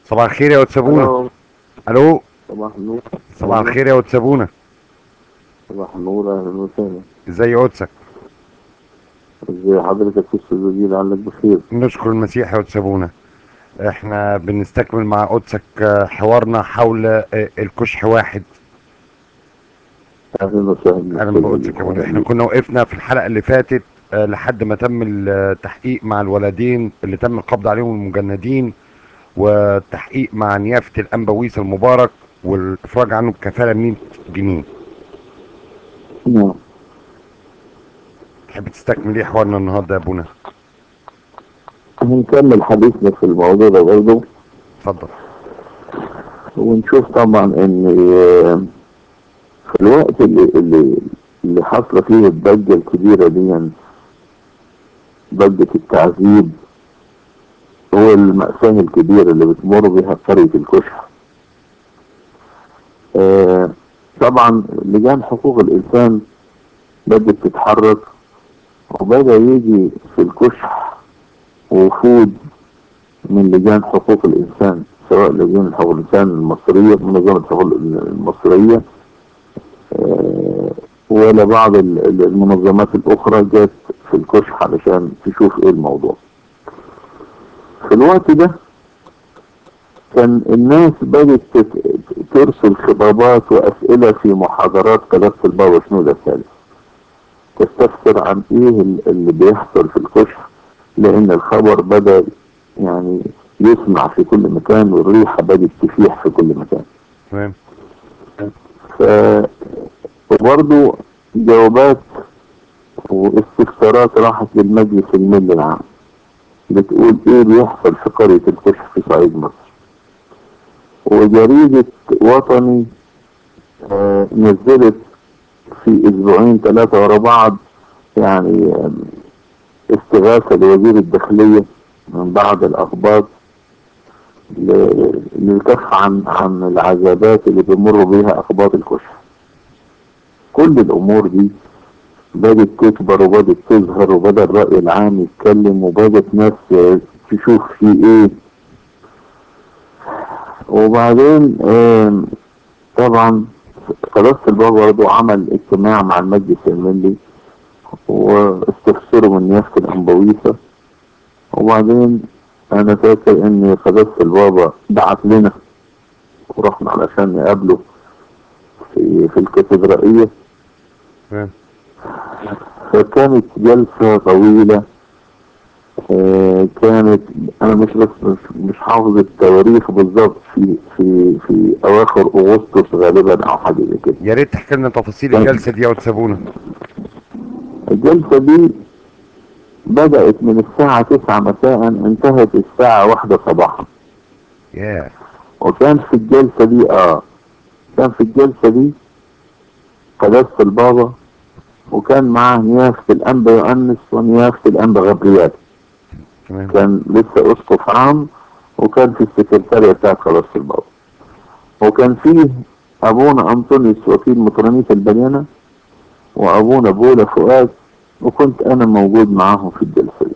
صباح الخير يا واتسابونا الو الو صباح النور صباح الخير يا واتسابونا صباح النور اهلا وسهلا ازاي يا قدسك ازي حضرتك يا استاذ وزير لعلك بخير نشكر المسيح يا واتسابونا احنا بنستكمل مع قدسك آه، حوارنا حول آه، الكشح واحد اهلا وسهلا اهلا بقدسك يا ولد احنا كنا وقفنا في الحلقه اللي فاتت آه، لحد ما تم التحقيق مع الولدين اللي تم القبض عليهم المجندين والتحقيق مع نيافه الانبويس المبارك والافراج عنه بكفاله 100 جنيه نعم تحب تستكمل ايه حوارنا النهارده يا ابونا هنكمل حديثنا في الموضوع ده برضه اتفضل ونشوف طبعا ان آه، في الوقت اللي اللي اللي حصل فيه الضجه الكبيره دي ضجه التعذيب هو المأساة الكبيرة اللي بتمر بها قرية الكشح آه، طبعا لجان حقوق الإنسان بدأت تتحرك وبدأ يجي في الكشح وفود من لجان حقوق الإنسان سواء لجان حقوق الإنسان المصرية منظمة حقوق المصرية آه، ولا بعض ال- ال- المنظمات الأخرى جت في الكشح علشان تشوف إيه الموضوع في الوقت ده كان الناس بدأت تت- ترسل خطابات وأسئلة في محاضرات قناة البابا شنودة الثالث تستفسر عن ايه ال- اللي بيحصل في الكشح لان الخبر بدأ يعني يسمع في كل مكان والريحة بدأت تفيح في كل مكان تمام ف وبرضه جوابات واستفسارات راحت للمجلس الملي العام بتقول ايه بيحصل في قرية الكشح في صعيد مصر وجريدة وطني آه، نزلت في اسبوعين ثلاثة ورا بعض يعني آم، استغاثة لوزير الداخلية من بعض الاخبار ل- للكف عن عن العذابات اللي بيمر بيها اخبار الكشف كل الامور دي بدأت تكبر وبدأت تظهر وبدأ الرأي العام يتكلم وبدأت ناس آه، تشوف في ايه وبعدين آم، طبعا قداسة البابا برضه عمل اجتماع مع المجلس الملي واستفسروا من نيافة الأنبويسة وبعدين أنا فاكر إن قداسة البابا بعت لنا ورحنا علشان نقابله في في الكاتدرائية تمام فكانت جلسة طويلة آه، كانت انا مش بس مش, مش حافظ التواريخ بالظبط في في في اواخر اغسطس غالبا او حاجه زي كده يا ريت تحكي لنا تفاصيل الجلسه دي يا واتسابونا الجلسه دي بدات من الساعه 9 مساء انتهت الساعه 1 صباحا ياه وكان في الجلسه دي اه كان في الجلسه دي قداسه البابا وكان معاه نيافه الانبا يؤنس ونيافه الانبا غبريال تمام كان لسه اسقف عام وكان في السكرتارية بتاعت قداسة البابا وكان فيه ابونا انطونيوس وكيل مطرانية البنينة وابونا بولا فؤاد وكنت انا موجود معاهم في الجلسة دي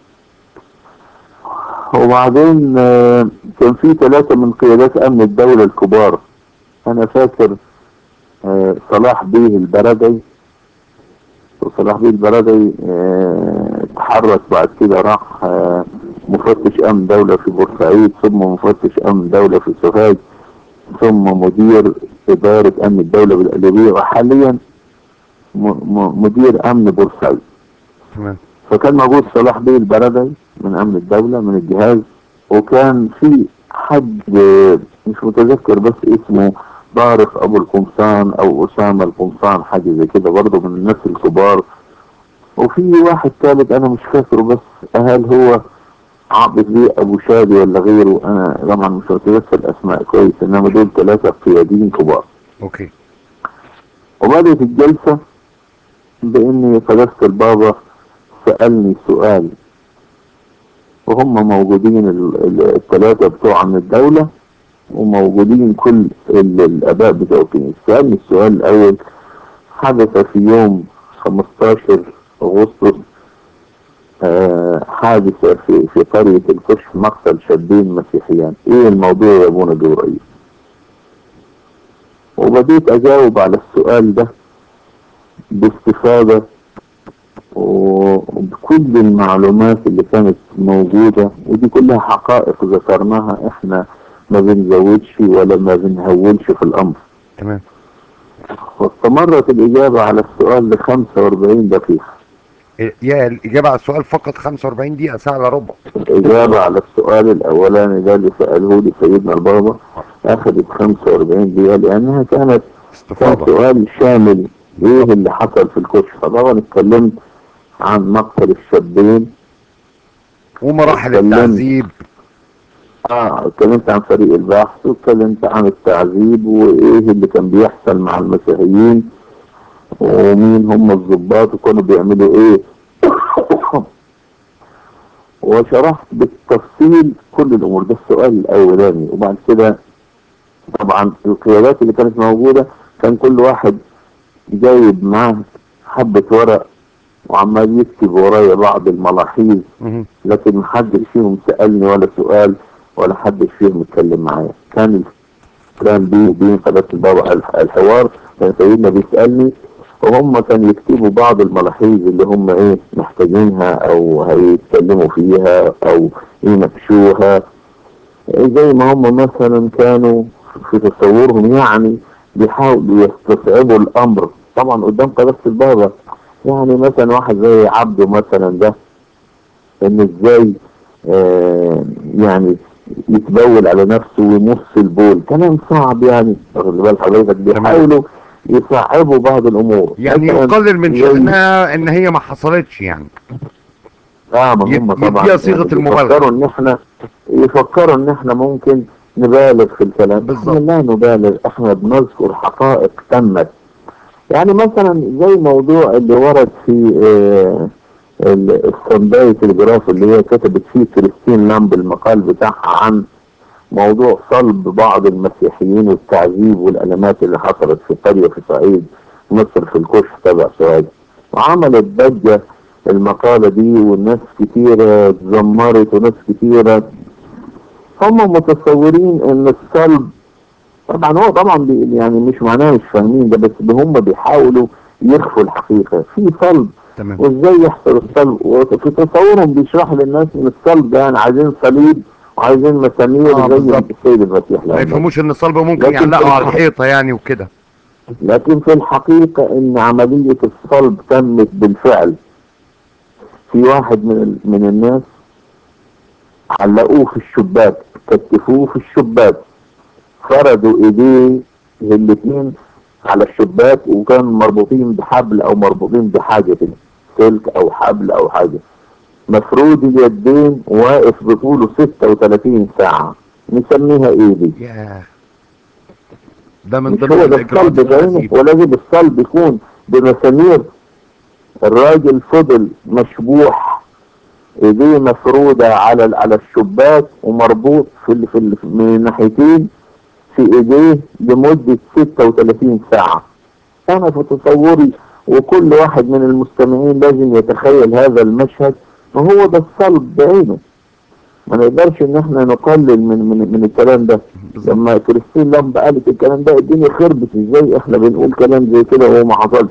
وبعدين آه، كان في ثلاثة من قيادات امن الدولة الكبار انا فاكر آه، صلاح بيه البردي وصلاح بيه البردي آه، اتحرك بعد كده راح آه، مفتش امن دولة في بورسعيد ثم مفتش امن دولة في سوهاج ثم مدير ادارة امن الدولة بالقليوبية وحاليا م- م- مدير امن بورسعيد تمام فكان موجود صلاح بيه البردي من امن الدولة من الجهاز وكان في حد آه، مش متذكر بس اسمه طارق ابو القمصان او اسامة القمصان حاجة زي كده برضه من الناس الكبار وفي واحد ثالث انا مش فاكره بس هل هو عابد بيه ابو شادي ولا غيره انا طبعا مش متذكر الاسماء كويس انما دول ثلاثة قياديين كبار اوكي وبدأت الجلسة بإن قداسة البابا سألني سؤال وهم موجودين ال- ال- الثلاثة بتوع من الدولة وموجودين كل ال- الآباء بتوع الكنيسة سألني السؤال الأول حدث في يوم 15 أغسطس آه، حادثة في في قرية الكشف مقتل شابين مسيحيان ايه الموضوع يا ابونا جو رئيس وبديت اجاوب على السؤال ده باستفاضة وبكل المعلومات اللي كانت موجودة ودي كلها حقائق ذكرناها احنا ما بنزودش ولا ما بنهولش في الامر تمام واستمرت الاجابة على السؤال ل 45 دقيقة إيه، يا الاجابه على السؤال فقط 45 دقيقه ساعه الا ربع الإجابة على السؤال الأولاني ده اللي سأله لي سيدنا البابا أخذت 45 دقيقة لأنها كانت كان استفاضه سؤال شامل إيه اللي حصل في الكشف طبعا اتكلمت عن مقتل الشابين ومراحل اتكلمت. التعذيب اه اتكلمت عن فريق البحث واتكلمت عن التعذيب وايه اللي كان بيحصل مع المسيحيين ومين هم الضباط وكانوا بيعملوا ايه وشرحت بالتفصيل كل الامور ده السؤال الاولاني وبعد كده طبعا القيادات اللي كانت موجوده كان كل واحد جايب معاه حبه ورق وعمال يكتب ورايا بعض الملاحظ مهم. لكن محدش فيهم سألني ولا سؤال ولا حدش فيهم اتكلم معايا كان كان بي بين قناة البابا الح- الحوار كان سيدنا بيسألني وهم كانوا يكتبوا بعض الملاحظ اللي هم ايه محتاجينها او هيتكلموا فيها او يناقشوها زي ما هم مثلا كانوا في تصورهم يعني بيحاولوا يستصعبوا الامر طبعا قدام قداسة البابا يعني مثلا واحد زي عبده مثلا ده ان ازاي آه يعني يتبول على نفسه ويمص البول كلام صعب يعني واخد بال حضرتك بيحاولوا يصعبوا بعض الامور يعني مثلاً يقلل من زي- شأنها ان هي ما حصلتش يعني اه ما هم يد- طبعا يديها صيغة يعني المبالغة. يفكروا ان احنا يفكروا ان احنا ممكن نبالغ في الكلام بالظبط. احنا لا نبالغ احنا بنذكر حقائق تمت يعني مثلا زي موضوع اللي ورد في آه ال- السنداي تلجراف اللي هي كتبت فيه كريستين لامب المقال بتاعها عن موضوع صلب بعض المسيحيين والتعذيب والألمات اللي حصلت في قرية في صعيد مصر في الكشف تبع سوهاج وعملت ضجة المقالة دي والناس كتيرة اتذمرت وناس كتيرة هم متصورين ان الصلب طبعا هو طبعا بي- يعني مش معناه مش فاهمين ده بس هم بيحاولوا يخفوا الحقيقة في صلب تمام وازاي يحصل الصلب وفي تصورهم بيشرح للناس ان الصلب ده يعني عايزين صليب وعايزين مسامير آه، زي بالظبط. السيد المسيح ما لما يفهموش ان الصلب ممكن لكن يعلقوا في على الحق- الحيطه يعني وكده لكن في الحقيقة ان عملية الصلب تمت بالفعل في واحد من ال- من الناس علقوه في الشباك كتفوه في الشباك فردوا ايديه الاثنين على الشباك وكانوا مربوطين بحبل او مربوطين بحاجة كده سلك او حبل او حاجة مفرود اليدين واقف بطوله 36 ساعة نسميها ايه دي ياه ده من مش ضمن هو ده الاجراءات الصلب بعينه التعذيب ولازم الصلب يكون بمسامير الراجل فضل مشبوح ايديه مفرودة على ال- على الشباك ومربوط في ال في ال من الناحيتين في ايديه لمدة 36 ساعة انا في تصوري وكل واحد من المستمعين لازم يتخيل هذا المشهد وهو ده الصلب بعينه ما نقدرش ان احنا نقلل من من من الكلام ده بالظبط لما كريستين لامب قالت الكلام ده الدنيا خربت ازاي احنا بنقول كلام زي كده وهو ما حصلش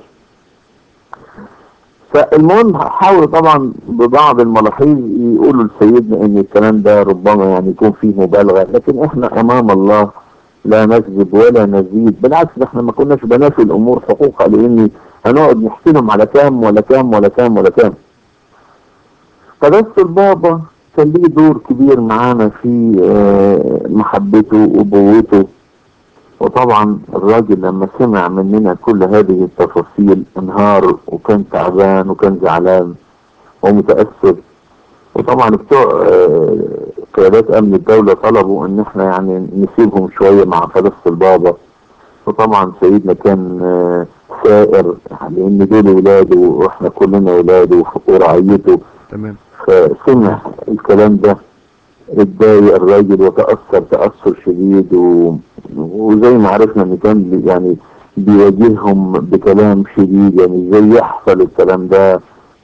فالمهم حاولوا طبعا ببعض الملاحظ يقولوا لسيدنا ان الكلام ده ربما يعني يكون فيه مبالغه لكن احنا امام الله لا نكذب ولا نزيد بالعكس ده احنا ما كناش بنافي الامور حقوقها لان هنقعد نحسنهم على كام ولا كام ولا كام ولا كام قداسة البابا كان ليه دور كبير معانا في آه، محبته وابوته وطبعا الراجل لما سمع مننا كل هذه التفاصيل انهار وكان تعبان وكان زعلان ومتأثر وطبعا بتوع آه، قيادات امن الدولة طلبوا ان احنا يعني نسيبهم شوية مع قداسة البابا وطبعا سيدنا كان آه، ثائر لان دول ولاده واحنا كلنا ولاده ورعيته تمام فسمع الكلام ده اتضايق الراجل وتأثر تأثر شديد و... وزي ما عرفنا ان كان بي- يعني بيواجههم بكلام شديد يعني ازاي يحصل الكلام ده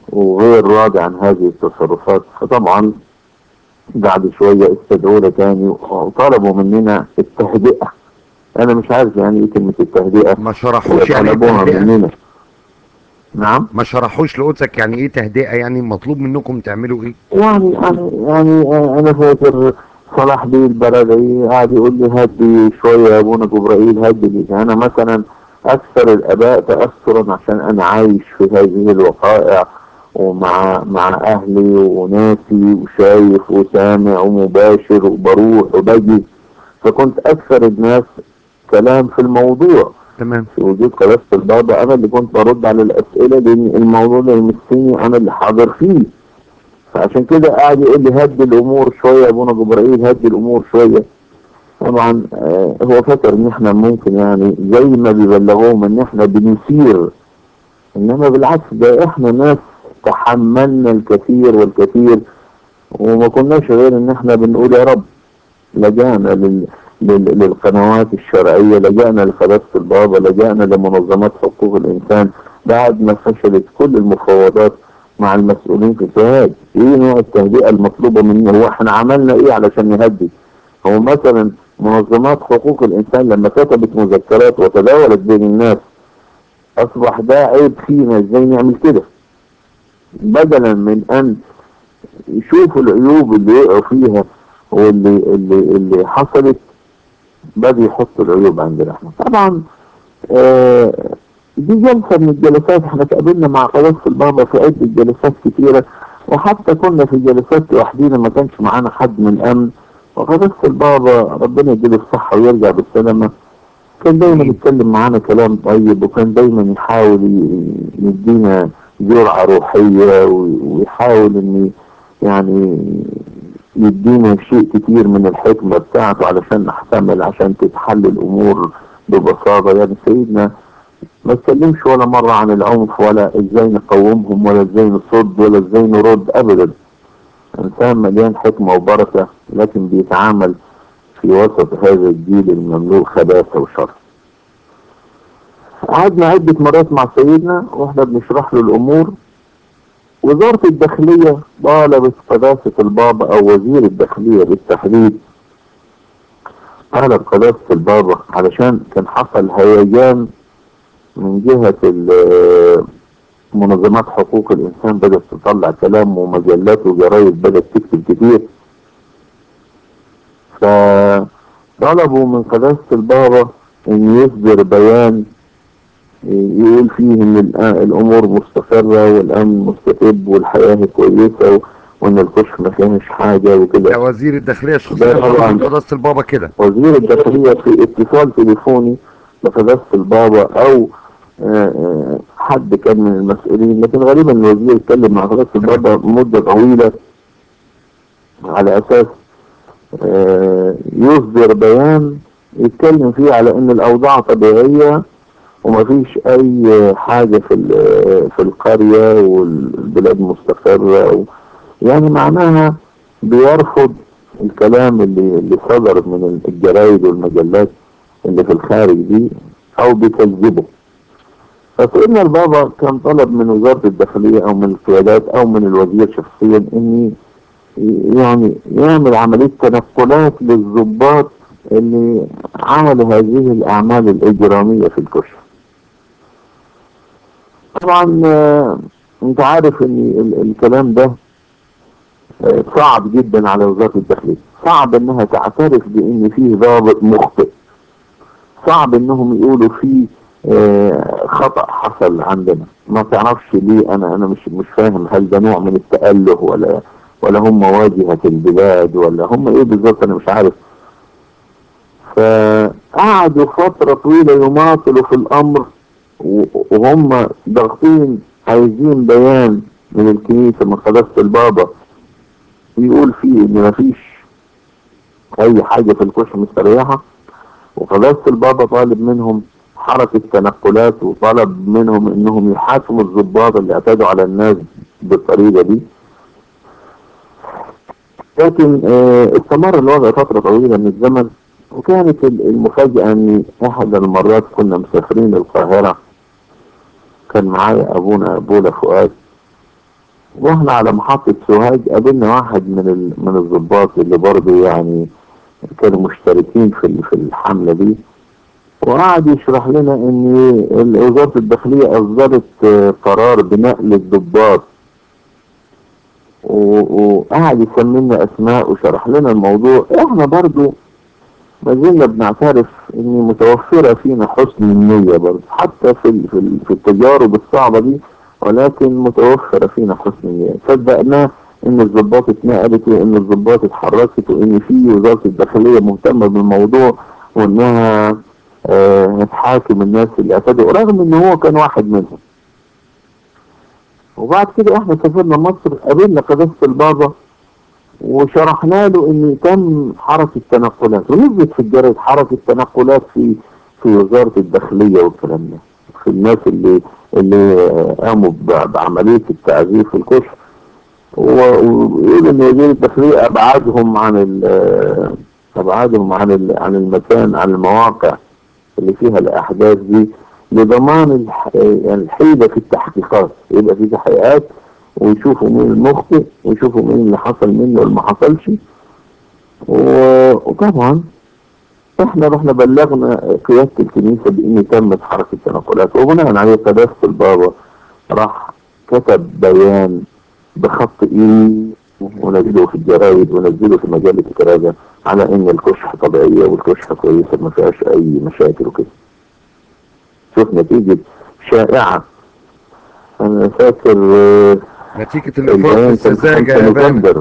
وغير راضي عن هذه التصرفات فطبعا بعد شوية استدعونا تاني وطلبوا مننا التهدئة انا مش عارف يعني ايه كلمة التهدئة ما شرحوش يعني ايه طلبوها تهدئة مننا نعم ما شرحوش لقدسك يعني ايه تهدئة يعني مطلوب منكم تعملوا ايه يعني يعني يعني آه، انا فاكر صلاح بيه البلدي قاعد يقول لي هدي شويه يا ابونا جبرائيل هدي لي انا مثلا اكثر الاباء تاثرا عشان انا عايش في هذه الوقائع ومع مع اهلي وناسي وشايف وسامع ومباشر وبروح وبجي فكنت اكثر الناس كلام في الموضوع تمام في وجود قداسه البابا انا اللي كنت برد على الاسئله لان الموضوع ده يمسني انا اللي حاضر فيه فعشان كده قاعد يقول لي هدي الامور شويه يا ابونا جبرائيل هدي الامور شويه طبعا آه، هو فاكر ان احنا ممكن يعني زي ما بيبلغوهم ان احنا بنثير انما بالعكس ده احنا ناس تحملنا الكثير والكثير وما كناش غير ان احنا بنقول يا رب لجأنا لل... لل... للقنوات الشرعية لجأنا لقداسة البابا لجأنا لمنظمات حقوق الإنسان بعد ما فشلت كل المفاوضات مع المسؤولين في الجهاد ايه نوع التهدئة المطلوبة منه هو احنا عملنا ايه علشان نهدي هو مثلا منظمات حقوق الإنسان لما كتبت مذكرات وتداولت بين الناس أصبح ده عيب فينا ازاي نعمل كده بدلا من أن يشوفوا العيوب اللي وقعوا فيها واللي اللي اللي حصلت بدأوا يحطوا العيوب عندنا احنا طبعا آه دي جلسة من الجلسات احنا تقابلنا مع قداسة البابا في عدة جلسات كتيرة وحتى كنا في جلسات لوحدينا ما كانش معانا حد من الأمن وقداسة البابا ربنا يديله الصحة ويرجع بالسلامة كان دايما يتكلم معانا كلام طيب وكان دايما يحاول ي- يدينا جرعة روحية و- ويحاول ان يعني يدينا شيء كتير من الحكمة بتاعته علشان نحتمل عشان تتحل الأمور ببساطة يعني سيدنا ما اتكلمش ولا مرة عن العنف ولا ازاي نقومهم ولا ازاي نصد ولا ازاي نرد ابدا انسان مليان حكمة وبركة لكن بيتعامل في وسط هذا الجيل المملوء خباثة وشر قعدنا عدة مرات مع سيدنا واحنا بنشرح له الامور وزارة الداخلية طالبت قداسة البابا او وزير الداخلية بالتحديد طلب قداسة البابا علشان كان حصل هيجان من جهة ال- منظمات حقوق الإنسان بدأت تطلع كلام ومجلات وجرايد بدأت تكتب كتير فطلبوا من قداسة البابا أن يصدر بيان يقول فيه ان الأ- الامور مستقرة والامن مستتب والحياة كويسة و- وان الكشف ما فيهاش حاجة ده وكده وزير الداخلية ده شخصيا طبعاً. طلب قداسة البابا كده وزير الداخلية في اتصال تليفوني بقداسة البابا او آه، آه، حد كان من المسؤولين لكن غالبا الوزير اتكلم مع قداسة البابا مدة طويلة على اساس آه، يصدر بيان يتكلم فيه على ان الاوضاع طبيعية ومفيش اي حاجة في ال- في القرية والبلاد مستقرة و- يعني معناها بيرفض الكلام اللي اللي صدر من الجرايد والمجلات اللي في الخارج دي او بيكذبه فسيدنا البابا كان طلب من وزارة الداخلية او من القيادات او من الوزير شخصيا ان يعني يعمل عملية تنقلات للضباط اللي عملوا هذه الاعمال الاجرامية في الكشف طبعا آه، انت عارف ان ال- الكلام ده آه، صعب جدا على وزارة الداخلية صعب انها تعترف بان فيه ضابط مخطئ صعب انهم يقولوا فيه آه، خطأ حصل عندنا ما تعرفش ليه انا انا مش مش فاهم هل ده نوع من التأله ولا ولا هم واجهة البلاد ولا هم ايه بالظبط انا مش عارف فقعدوا فترة طويلة يماطلوا في الامر و- وهم ضاغطين عايزين بيان من الكنيسة من قداسة البابا يقول فيه ان مفيش اي حاجة في الكشف مستريحة وقداسة البابا طالب منهم حركة تنقلات وطلب منهم انهم يحاكموا الضباط اللي اعتدوا على الناس بالطريقة دي لكن آه، استمر الوضع فترة طويلة من الزمن وكانت ال- المفاجأة ان احد المرات كنا مسافرين القاهرة كان معايا ابونا بولا فؤاد واحنا على محطة سوهاج قابلنا واحد من ال... من الضباط اللي برضه يعني كانوا مشتركين في ال- في الحملة دي وقعد يشرح لنا ان ال- وزارة الداخلية اصدرت آه، قرار بنقل الضباط و- وقعد يسمينا اسماء وشرح لنا الموضوع احنا برضو ما زلنا بنعترف ان متوفرة فينا حسن النية برضو حتى في ال- في ال- في التجارب الصعبة دي ولكن متوفرة فينا حسن النية صدقناه ان الضباط اتنقلت وان الضباط اتحركت وان في وزارة الداخلية مهتمة بالموضوع وانها آه، هتحاكم الناس اللي اعتدوا رغم ان هو كان واحد منهم وبعد كده احنا سافرنا مصر قابلنا قداسة البابا وشرحنا له ان تم حركة تنقلات ونزلت في الجرائد حركة تنقلات في في وزارة الداخلية والكلام ده في الناس اللي اللي آه، قاموا ب- بعملية التعذيب في الكشف و- ويقول ان وزير الداخلية ابعادهم عن ال- آه، ابعادهم عن ال- عن المكان عن المواقع اللي فيها الاحداث دي لضمان الح- يعني الحيلة في التحقيقات يبقى في تحقيقات ويشوفوا مين المخطئ ويشوفوا مين اللي حصل منه واللي ما حصلش و- وطبعا احنا رحنا بلغنا قيادة الكنيسة بان تمت حركة تنقلات وبناء عليه قداسة البابا راح كتب بيان بخط ايد ونزله في الجرايد ونزله في مجلة الكرازة على ان الكشح طبيعية والكشح كويسة ما فيهاش اي مشاكل وكده شوف نتيجة شائعة انا فاكر آه، نتيجة اللي فوق البيان كان السذاجة 5 يا بابا نوفمبر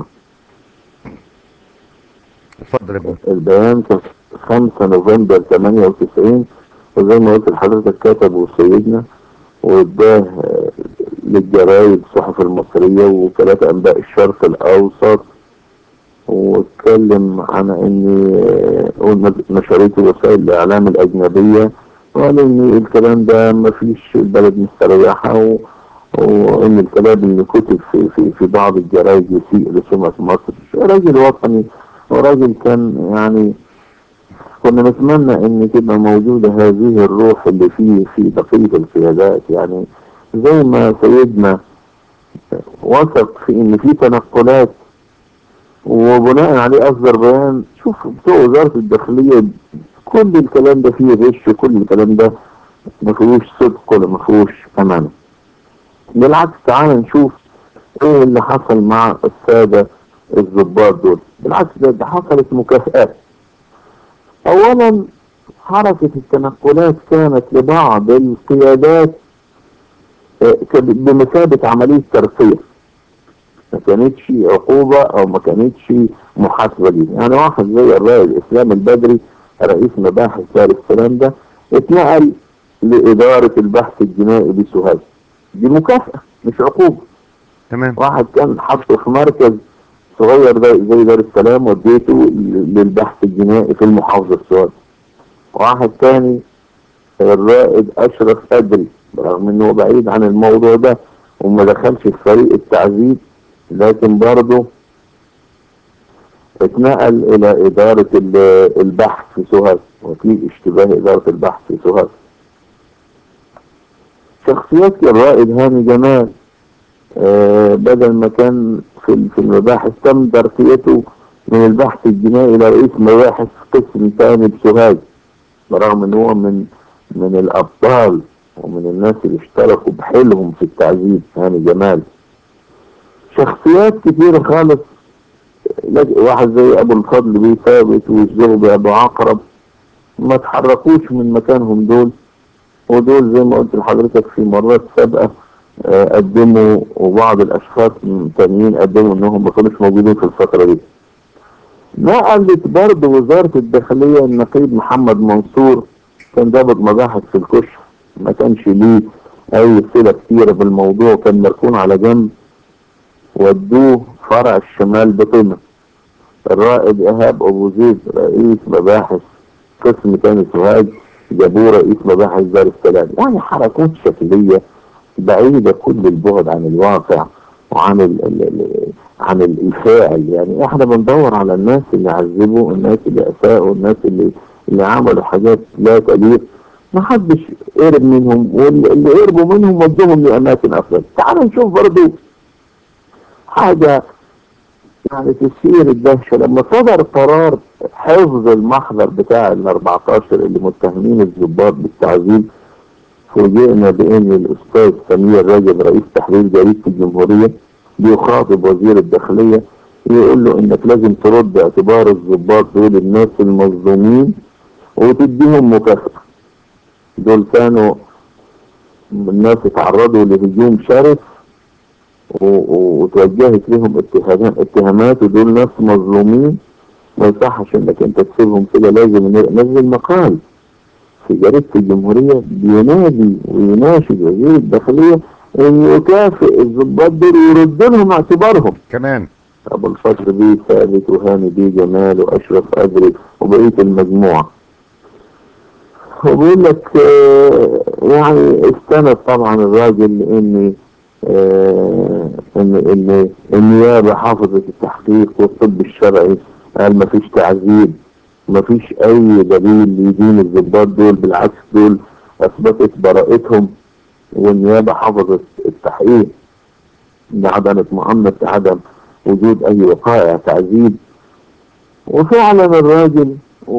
اتفضل يا بابا البيان كان 5 نوفمبر 98 وزي ما قلت لحضرتك كتبه سيدنا واداه آه، للجرايد الصحف المصرية ووكالات انباء الشرق الاوسط واتكلم عن ان آه، نشرته وسائل الاعلام الاجنبية وقال ان الكلام ده مفيش البلد مستريحة و... وان الكلام اللي كتب في في في بعض الجرايد يسيء لسمعة مصر راجل وطني وراجل كان يعني كنا نتمنى ان تبقى موجودة هذه الروح اللي فيه في بقية القيادات يعني زي ما سيدنا وثق في ان في تنقلات وبناء عليه اصدر بيان شوف بتوع وزارة الداخلية كل الكلام ده فيه غش وكل الكلام ده ما فيهوش صدق ولا ما فيهوش امانة بالعكس تعال نشوف ايه اللي حصل مع السادة الضباط دول بالعكس ده, ده حصلت مكافآت اولا حركة التنقلات كانت لبعض القيادات آه، كانت بمثابة عملية ترفيه ما كانتش عقوبة او ما كانتش محاسبة ليه يعني واحد زي الرائد الاسلام البدري رئيس مباحث دار السلام ده اتنقل لإدارة البحث الجنائي بسوهاج دي مكافأة مش عقوبة تمام واحد كان حاطه في مركز صغير زي زي دار السلام وديته ل- للبحث الجنائي في المحافظة السواد واحد تاني الرائد أشرف أدري رغم إنه بعيد عن الموضوع ده وما دخلش في فريق التعذيب لكن برضه اتنقل إلى إدارة ال- البحث في سوهاج وفي اشتباه إدارة البحث في سوهاج شخصيات الرائد هاني جمال آه، بدل ما كان في في المباحث تم ترقيته من البحث الجنائي الى رئيس مباحث قسم ثاني بسوهاج برغم ان هو من من الابطال ومن الناس اللي اشتركوا بحيلهم في التعذيب هاني جمال شخصيات كتيرة خالص لج- واحد زي ابو الفضل بيه ثابت والزغبي ابو عقرب ما تحركوش من مكانهم دول ودول زي ما قلت لحضرتك في مرات سابقة آه، قدموا وبعض الاشخاص تانيين قدموا انهم ما كانوش موجودين في الفترة دي نقلت برضه وزارة الداخلية النقيب محمد منصور كان ضابط مباحث في الكشف ما كانش ليه اي صلة كتيرة بالموضوع كان مركون على جنب ودوه فرع الشمال بطنة الرائد ايهاب ابو زيد رئيس مباحث قسم تاني سوهاج جابوه رئيس مباحث دار السلام يعني حركات شكلية بعيدة كل البعد عن الواقع وعن ال ال ال عن ال- الفاعل يعني احنا بندور على الناس اللي عذبوا الناس اللي اساءوا الناس اللي اللي عملوا حاجات لا تليق ما حدش قرب منهم واللي قربوا منهم ودوهم لاماكن افضل تعال نشوف برضو حاجة يعني تثير الدهشة لما صدر قرار حفظ المحضر بتاع ال 14 اللي متهمين الضباط بالتعذيب فوجئنا بان الاستاذ سمير راجب رئيس تحرير جريدة الجمهورية بيخاطب وزير الداخلية يقول له انك لازم ترد باعتبار الضباط دول الناس المظلومين وتديهم مكافأة دول كانوا الناس اتعرضوا لهجوم شرس و- و- وتوجهت لهم اتهامات اتهامات ودول ناس مظلومين ما يصحش انك انت تسيبهم كده لازم ننزل مقال في جريدة الجمهورية بينادي ويناشد وزير الداخلية انه يكافئ الضباط دول ويرد لهم اعتبارهم كمان ابو الفضل بيه ثابت وهاني بيه جمال واشرف ادري وبقيه المجموعه وبيقول لك آه، يعني استند طبعا الراجل ان آه، ان ان النيابه حافظت التحقيق والطب الشرعي قال ما فيش تعذيب ما فيش اي دليل يدين الضباط دول بالعكس دول اثبتت براءتهم والنيابه حفظت التحقيق بعدم اطمئنت عدم وجود اي وقائع تعذيب وفعلا الراجل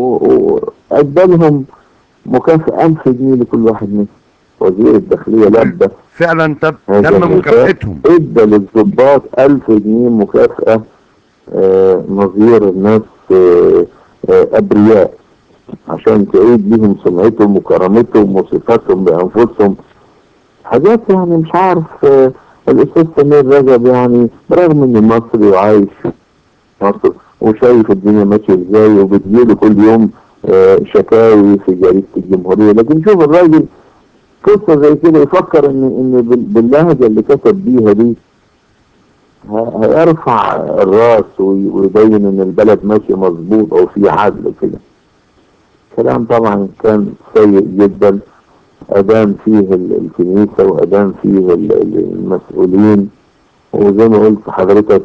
وادى لهم مكافأة 1000 جنيه لكل واحد منهم وزير الداخلية لبى فعلا تم هذا تم الوفاء. مكافأتهم ادى للضباط 1000 جنيه مكافأة آه، نظير الناس آه، آه، ابرياء عشان تعيد لهم سمعتهم وكرامتهم وصفاتهم بانفسهم حاجات يعني مش عارف آه، الاستاذ سمير رجب يعني برغم انه مصري وعايش في مصر وشايف الدنيا ماشيه ازاي وبتجيله كل يوم آه، شكاوي في جريده الجمهوريه لكن شوف الراجل قصه زي كده يفكر ان ان بال- باللهجه اللي كتب بيها دي ه- هيرفع الراس وي- ويبين ان البلد ماشي مظبوط او في عدل كده كلام طبعا كان سيء جدا أدان فيه ال- الكنيسة وأدان فيه ال- ال- المسؤولين وزي ما قلت حضرتك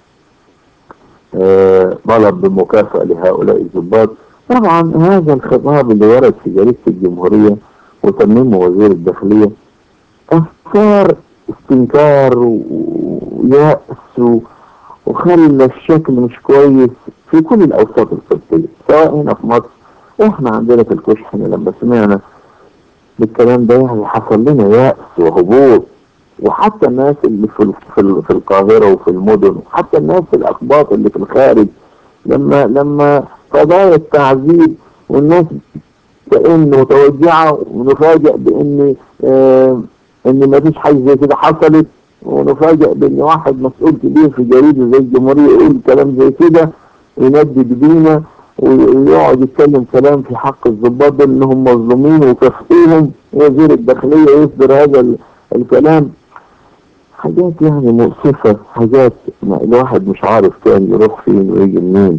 آه، طلب بمكافأة لهؤلاء الضباط طبعا هذا الخطاب اللي ورد في جريدة الجمهورية وتممه وزير الداخلية أفكار استنكار و- ويأس و- وخلى الشكل مش كويس في كل الأوساط الطبية سواء هنا في مصر واحنا عندنا في الكشح هنا لما سمعنا بالكلام ده يعني حصل لنا يأس وهبوط وحتى الناس اللي في ال- في, ال- في القاهرة وفي المدن وحتى الناس الأقباط اللي في الخارج لما لما قضايا التعذيب والناس كأن متوجعة ونفاجئ بأن آه إن ما فيش حاجة زي كده حصلت ونفاجئ بأن واحد مسؤول كبير في جريدة زي الجمهورية يقول كلام زي كده يندد بينا ويقعد يتكلم كلام في حق الضباط دول انهم مظلومين وكافئيهم وزير الداخلية يصدر هذا ال- الكلام حاجات يعني مؤسفة حاجات ما الواحد مش عارف كان يروح فين ويجي منين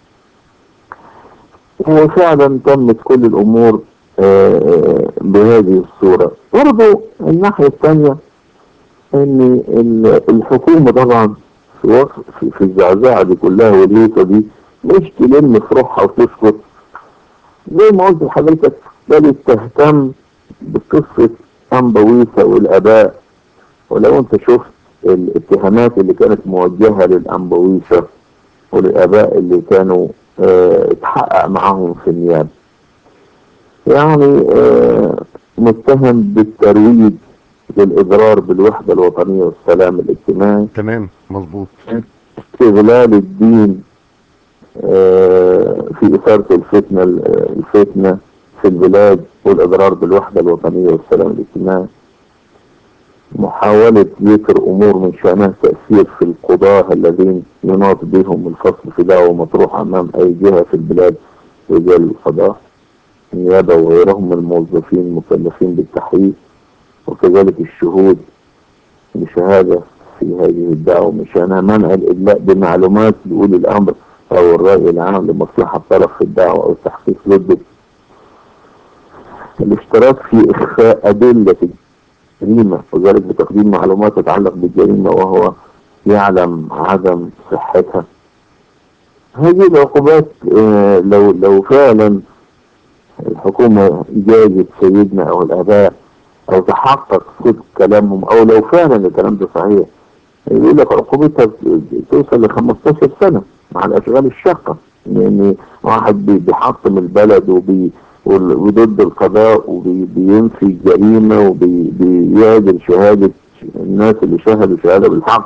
وفعلا تمت كل الامور آه، بهذه الصورة برضو الناحية الثانية ان ال- الحكومة طبعا في وقت في, في الزعزعة دي كلها والهيصة دي مش تلم في روحها وتسكت زي ما قلت لحضرتك بدأت تهتم بقصة أنبويسة والآباء ولو أنت شفت الاتهامات اللي كانت موجهة للأنبويسة والآباء اللي كانوا اه اتحقق معاهم في النيابة يعني اه متهم بالترويج للإضرار بالوحدة الوطنية والسلام الاجتماعي تمام مظبوط استغلال الدين آه، في إثارة الفتنة الفتنة في البلاد والإضرار بالوحدة الوطنية والسلام الاجتماعي محاولة ذكر أمور من شأنها تأثير في القضاة الذين يناط بهم الفصل في دعوة مطروح أمام أي جهة في البلاد رجال القضاء النيابة وغيرهم من الموظفين المكلفين بالتحقيق وكذلك الشهود بشهادة في هذه الدعوة من شأنها منع الإدلاء بمعلومات لأولي الأمر أو الرأي العام لمصلحة طرف في الدعوة أو التحقيق ضده الاشتراك في إخفاء أدلة الجريمة وذلك بتقديم معلومات تتعلق بالجريمة وهو يعلم عدم صحتها هذه العقوبات آه، لو لو فعلا الحكومة جازت سيدنا أو الآباء أو تحقق صدق كلامهم أو لو فعلا الكلام ده صحيح يقول لك عقوبتها توصل ل 15 سنة مع الأشغال الشاقة لأن واحد بي- بيحطم البلد وبي وال- وضد القضاء وبينفي الجريمة وبيعدل شهادة الناس اللي شهدوا شهادة بالحق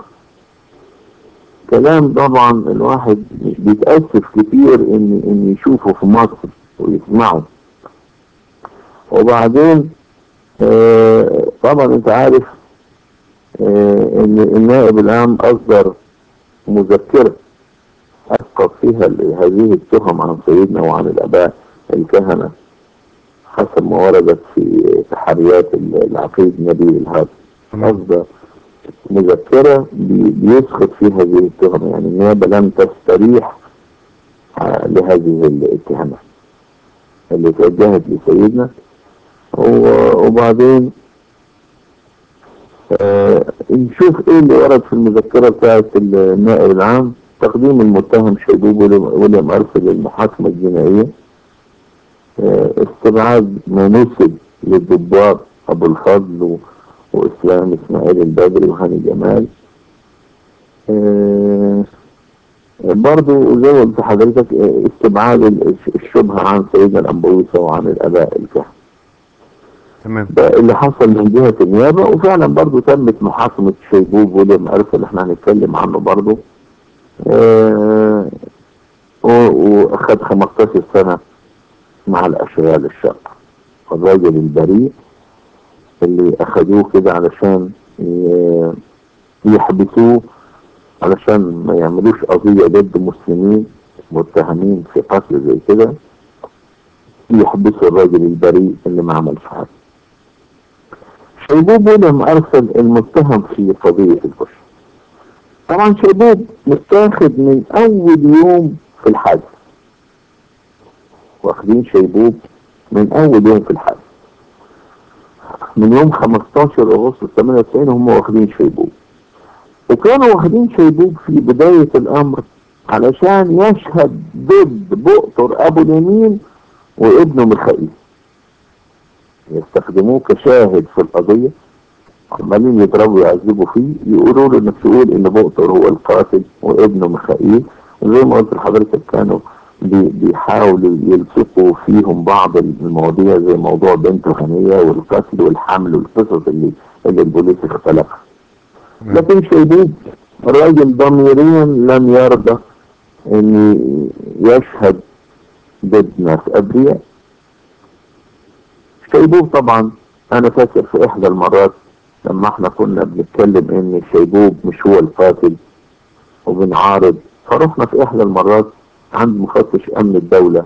كلام طبعا الواحد بيتأسف كتير ان ان يشوفه في مصر ويسمعه وبعدين آه طبعا انت عارف آه ان النائب العام اصدر مذكرة اسقط فيها ال- هذه التهم عن سيدنا وعن الاباء الكهنة حسب ما وردت في تحريات ال- العقيد نبيل الهادي تمام أصدر مذكرة بي- بيسقط فيها هذه التهم يعني النيابة لم تستريح آه، لهذه الاتهامات اللي توجهت لسيدنا و- وبعدين آه، نشوف ايه اللي ورد في المذكرة بتاعت النائب العام تقديم المتهم شيبوب ويليام- ويليام أرثر للمحاكمة الجنائية آه، استبعاد ما نسب للضباط أبو الفضل و- وإسلام إسماعيل البدري وهاني جمال آه، برضو زي ما قلت لحضرتك آه، استبعاد ال- الشبهة عن سيدنا الأنبويسة وعن الآباء الكهنة تمام ده اللي حصل من جهة النيابة وفعلا برضو تمت محاكمة شيبوب ويليام أرثر اللي احنا هنتكلم عنه برضو آه، و- وأخد 15 سنة مع الأشغال الشاقة الراجل البريء اللي أخدوه كده علشان ي- يحبسوه علشان ما يعملوش قضية ضد مسلمين متهمين في قتل زي كده يحبسوا الراجل البريء اللي ما عملش حاجة شيبوب ويليام أرسل المتهم في قضية الكشف طبعا شيبوب متاخد من أول يوم في الحادث واخدين شيبوب من أول يوم في الحادث من يوم 15 أغسطس 98 هم واخدين شيبوب وكانوا واخدين شيبوب في بداية الأمر علشان يشهد ضد بؤطر أبو اليمين وابنه ميخائيل يستخدموه كشاهد في القضية عمالين يضربوا ويعذبوا فيه يقولوا له انك تقول ان بؤطر هو القاتل وابنه ميخائيل وزي ما قلت لحضرتك كانوا بي- بيحاولوا يلصقوا فيهم بعض المواضيع زي موضوع بنت غنية والقتل والحمل والقصص اللي اللي البوليس اختلقها لكن شيبوب راجل ضميريا لم يرضى ان يشهد ضد ناس ابرياء شيبوب طبعا انا فاكر في احدى المرات لما احنا كنا بنتكلم ان شيبوب مش هو القاتل وبنعارض فرحنا في احدى المرات عند مفتش امن الدولة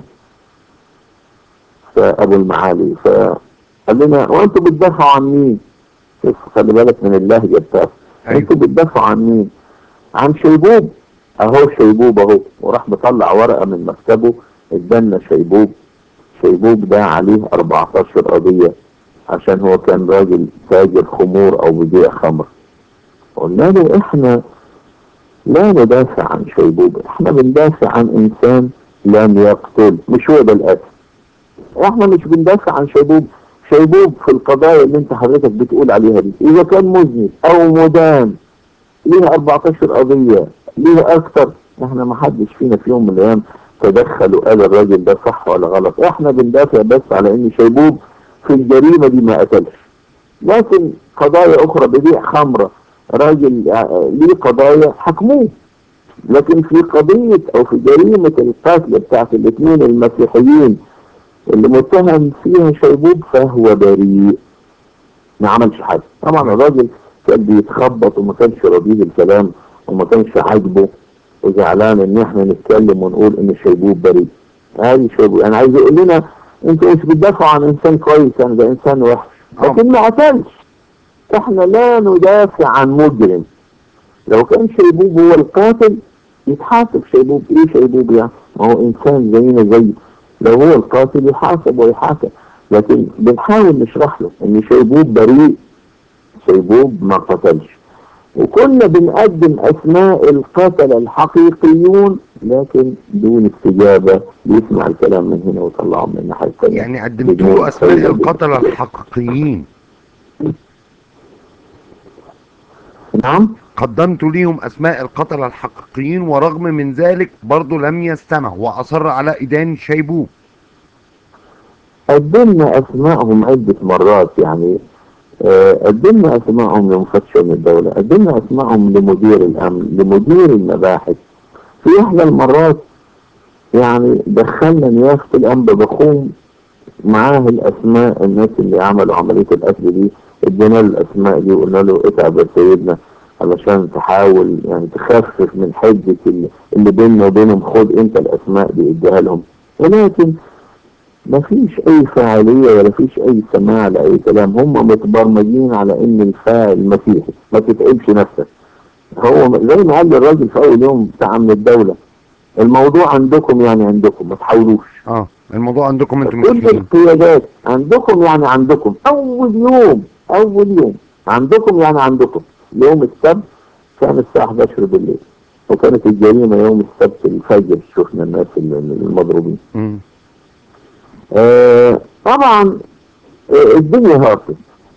فابو المعالي فقال لنا وانتوا بتدافعوا عن مين شوف خلي بالك من اللهجة بتاعته ايوه انتوا بتدافعوا عن مين عن شيبوب اهو شيبوب اهو وراح مطلع ورقة من مكتبه ادانا شيبوب شيبوب ده عليه 14 قضية عشان هو كان راجل تاجر خمور او بيبيع خمر قلنا له احنا لا ندافع عن شيبوب احنا بندافع عن انسان لم يقتل مش هو ده القتل احنا مش بندافع عن شيبوب شيبوب في القضايا اللي انت حضرتك بتقول عليها دي اذا كان مذنب او مدان ليه 14 قضية ليه اكتر احنا ما حدش فينا في يوم من الايام تدخل وقال الراجل ده صح ولا غلط احنا بندافع بس على ان شيبوب في الجريمة دي ما قتلش لكن قضايا اخرى ببيع خمرة راجل آه، ليه قضايا حكموه لكن في قضية او في جريمة القتل بتاعت الاثنين المسيحيين اللي متهم فيها شيبوب فهو بريء ما عملش حاجة طبعا الراجل كان بيتخبط وما كانش راضيه الكلام وما كانش عاجبه وزعلان ان احنا نتكلم ونقول ان شيبوب بريء هذه شيبوب انا عايز يقول لنا انتوا مش بتدافعوا عن انسان كويس يعني ده انسان وحش لكن ما قتلش احنا لا ندافع عن مجرم لو كان شيبوب هو القاتل يتحاسب شيبوب ايه شيبوب يعني ما هو انسان زينا زيه لو هو القاتل يحاسب ويحاكم لكن بنحاول نشرح له ان شيبوب بريء شيبوب ما قتلش وكنا بنقدم اسماء القتلة الحقيقيون لكن دون استجابة بيسمع الكلام من هنا ويطلعه من الناحية الثانية يعني قدمت له اسماء القتلة الحقيقيين نعم قدمت ليهم اسماء القتلة الحقيقيين ورغم من ذلك برضه لم يستمع واصر على ادان شيبوب قدمنا اسمائهم عدة مرات يعني آه، قدمنا اسمائهم لمفتش من الدولة قدمنا اسمائهم لمدير الامن لمدير المباحث في احدى المرات يعني دخلنا نيافة الانبا بخوم معاه الاسماء الناس اللي عملوا عملية القتل دي ادينا له الاسماء دي وقلنا له اتعب يا سيدنا علشان تحاول يعني تخفف من حجة اللي, اللي بيننا وبينهم خد انت الاسماء دي اديها لهم ولكن ما فيش اي فاعلية ولا فيش اي سماع لاي كلام هم متبرمجين على ان الفاعل مسيحي ما تتعبش نفسك هو زي ما قال لي الراجل في اول يوم بتاع من الدولة الموضوع عندكم يعني عندكم ما تحاولوش اه الموضوع عندكم انتم كل مسلمين القيادات عندكم يعني عندكم اول يوم اول يوم عندكم يعني عندكم يوم السبت كان الساعة 11 بالليل وكانت الجريمة يوم السبت الفجر شفنا الناس المضروبين مم. آه طبعا آه، الدنيا هاطت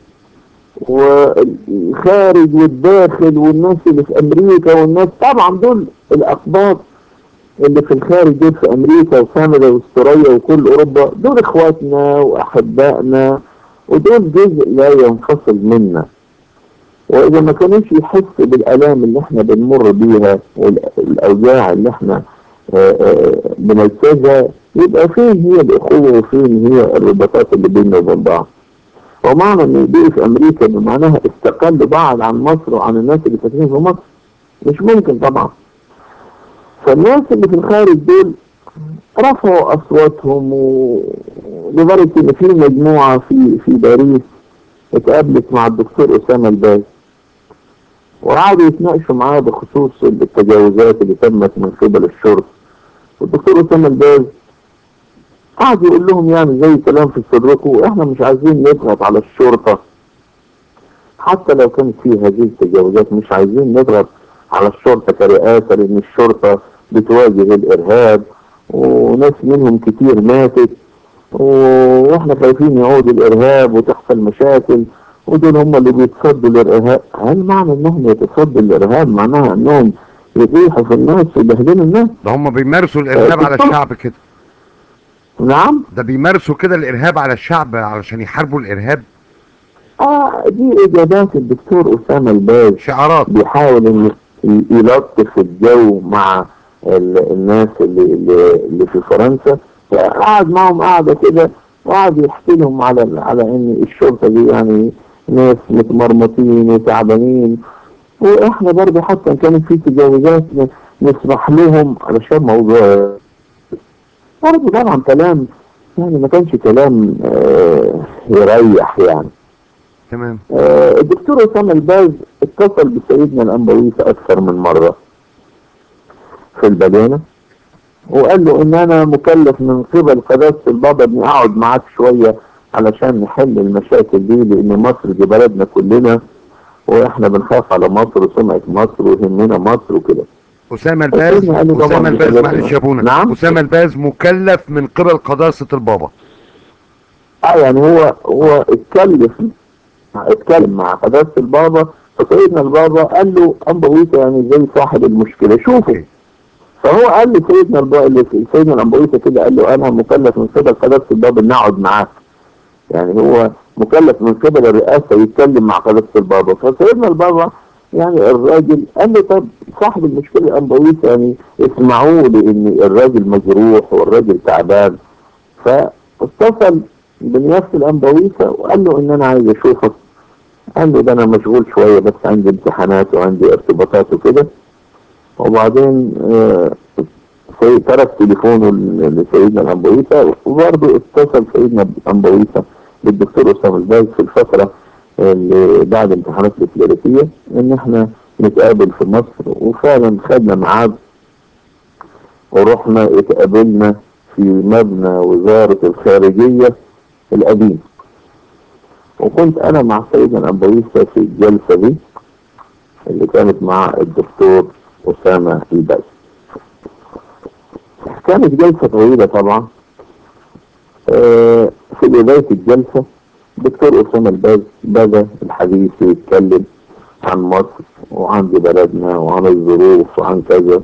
والخارج والداخل والناس اللي في امريكا والناس طبعا دول الاقباط اللي في الخارج دول في امريكا وكندا واستراليا وكل اوروبا دول اخواتنا واحبائنا ودول جزء لا ينفصل منا واذا ما كانوش يحس بالالام اللي احنا بنمر بيها والاوجاع اللي احنا آه، آه، بنجتازها يبقى فين هي الاخوه وفين هي الرباطات اللي بيننا وبين بعض ومعنى ان دي في امريكا ان معناها استقل بعض عن مصر وعن الناس اللي ساكنين في مصر مش ممكن طبعا فالناس اللي في الخارج دول رفعوا اصواتهم و- لدرجه ان في مجموعه في في باريس اتقابلت مع الدكتور اسامه الباز وقعدوا يتناقشوا معاه بخصوص التجاوزات اللي تمت من قبل الشرطه والدكتور اسامه الباز قعد يقول لهم يعني زي كلام في صدركم احنا مش عايزين نضغط على الشرطه حتى لو كانت في هذه التجاوزات مش عايزين نضغط على الشرطه كرئاسه لان الشرطه بتواجه الارهاب وناس منهم كتير ماتت و- واحنا خايفين يعود الارهاب وتحصل مشاكل ودول هم اللي بيتصدوا للارهاب هل معنى انهم يتصدوا للارهاب معناها انهم يطيحوا في الناس ويبهدلوا الناس ده هم بيمارسوا الارهاب على الشعب كده نعم ده بيمارسوا كده الارهاب على الشعب علشان يحاربوا الارهاب اه دي اجابات الدكتور اسامه الباز شعارات بيحاول انه ي- يلطف الجو مع ال- الناس اللي, اللي, اللي في فرنسا فقعد معهم قعده كده وقعد يحكي لهم على على ان الشرطه دي يعني ناس متمرمطين وتعبانين واحنا برضه حتى ان كانت في تجاوزات ن- نسمح لهم علشان موضوع برضه طبعا كلام يعني ما كانش كلام آه يريح يعني تمام آه، الدكتور اسامه الباز اتصل بسيدنا الانبويس اكثر من مره في البدانه وقال له ان انا مكلف من قبل قداسه البابا اني اقعد معاك شويه علشان نحل المشاكل دي لان مصر دي بلدنا كلنا واحنا بنخاف على مصر وسمعه مصر ويهمنا مصر وكده اسامه الباز أسامة قال له طبعاً اسامه الباز مكلف. معلش يا ابونا نعم. اسامه الباز مكلف من قبل قداسه البابا اه يعني هو هو اتكلف اتكلم مع قداسه البابا فسيدنا البابا قال له انبويسه يعني زي صاحب المشكله شوفوا اوكي فهو قال لي سيدنا البابا سيدنا الانبويسه كده قال له انا مكلف من قبل قداسه البابا ان اقعد معاك يعني هو مكلف من قبل الرئاسه يتكلم مع قداسه البابا فسيدنا البابا يعني الراجل قال له طب صاحب المشكله الانبويسه يعني اسمعوه لان الراجل مجروح والراجل تعبان فاتصل بنيافه الانبويسه وقال له ان انا عايز اشوفك قال له ده انا مشغول شويه بس عندي امتحانات وعندي ارتباطات وكده وبعدين آه، سي- ترك تليفونه ل- لسيدنا الأنبويسة وبرضه اتصل سيدنا الأنبويسة بالدكتور أسامة الباز في الفترة اللي بعد امتحانات الكليريكية إن إحنا نتقابل في مصر وفعلا خدنا ميعاد ورحنا اتقابلنا في مبنى وزارة الخارجية القديم وكنت أنا مع سيدنا الأنبويسة في الجلسة دي اللي كانت مع الدكتور أسامة الباز كانت جلسة طويلة طبعا آه، في بداية الجلسة دكتور أسامة الباز بدأ الحديث يتكلم عن مصر وعن بلدنا وعن الظروف وعن كذا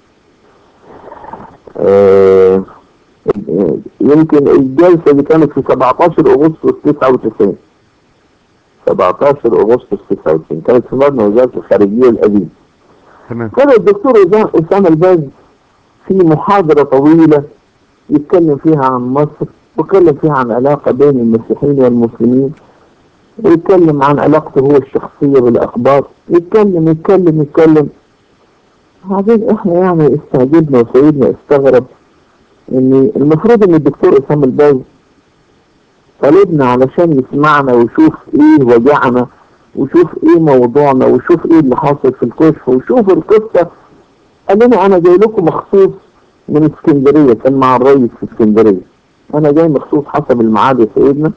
آه، يمكن الجلسة دي كانت في 17 أغسطس 99 17 أغسطس 99 كانت في مبنى وزارة الخارجية القديم تمام كان الدكتور إسا- أسامة الباز في محاضرة طويلة يتكلم فيها عن مصر ويتكلم فيها عن علاقة بين المسيحيين والمسلمين ويتكلم عن علاقته هو الشخصية بالأخبار يتكلم يتكلم يتكلم بعدين احنا يعني استعجبنا وسيدنا استغرب ان المفروض ان الدكتور اسامه الباز طالبنا علشان يسمعنا ويشوف ايه وجعنا ويشوف ايه موضوعنا ويشوف ايه اللي حاصل في الكشف ويشوف القصه قال لنا انا جاي لكم مخصوص من اسكندريه كان مع الرئيس في اسكندريه انا جاي مخصوص حسب الميعاد يا سيدنا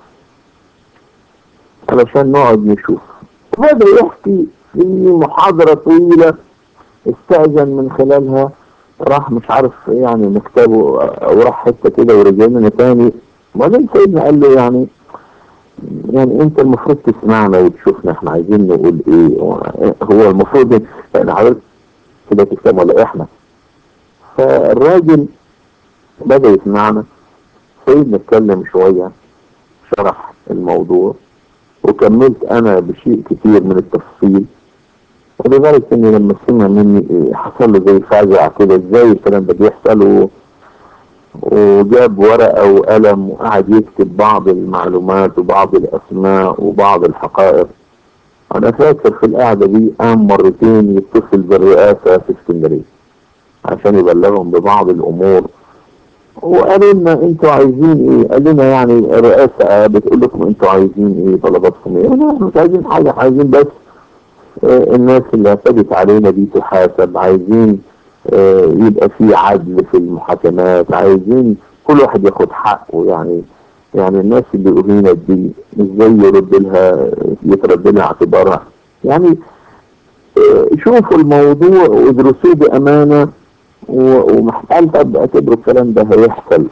علشان نقعد نشوف وبدا يحكي في محاضره طويله استأذن من خلالها راح مش عارف يعني مكتبه او راح حته كده ورجع لنا تاني وبعدين سيدنا قال له يعني يعني انت المفروض تسمعنا وتشوفنا احنا عايزين نقول ايه هو المفروض يعني حضرتك كده تفهم ولا احنا فالراجل بدأ يسمعنا سيدنا اتكلم شوية شرح الموضوع وكملت انا بشيء كتير من التفصيل ولذلك اني لما سمع مني إيه حصل له زي فاجعة كده ازاي الكلام ده بيحصل و... وجاب ورقة وقلم وقعد يكتب بعض المعلومات وبعض الاسماء وبعض الحقائق انا فاكر في القعدة دي قام مرتين يتصل بالرئاسة في اسكندرية عشان يبلغهم ببعض الامور وقالوا لنا انتوا عايزين ايه قال لنا يعني الرئاسة بتقول لكم انتوا عايزين ايه طلباتكم ايه احنا مش عايزين حاجة عايزين بس آه، الناس اللي اعتدت علينا دي تحاسب عايزين آه، يبقى في عدل في المحاكمات عايزين كل واحد ياخد حقه يعني يعني الناس اللي أهينت دي ازاي يرد لها يترد لها اعتبارها يعني آه، شوفوا الموضوع وادرسوه بأمانة و- ومحتاج طب اعتبروا الكلام ده هيحصل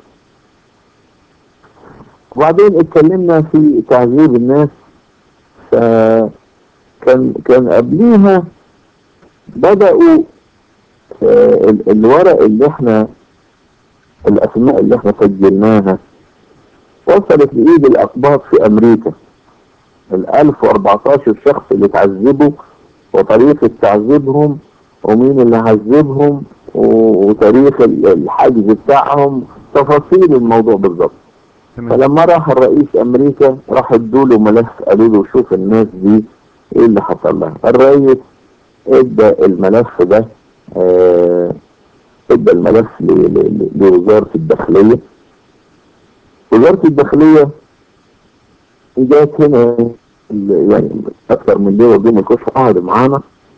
وبعدين اتكلمنا في تعذيب الناس فكان كان قبليها بدأوا آه، ال- الورق اللي احنا الاسماء اللي احنا سجلناها وصلت لايد الاقباط في امريكا ال 1014 شخص اللي اتعذبوا وطريقة تعذيبهم ومين اللي عذبهم و- وتاريخ ال- الحجز بتاعهم تفاصيل الموضوع بالظبط تمام فلما راح الرئيس امريكا راح ادوا له ملف قالوا له شوف الناس دي ايه اللي حصل لها الرئيس ادى الملف ده آه، ادى الملف ل- ل- ل- لوزارة الداخلية وزارة الداخلية جات هنا ال- يعني اكثر من ليلة ضمن الكشف قعدوا معانا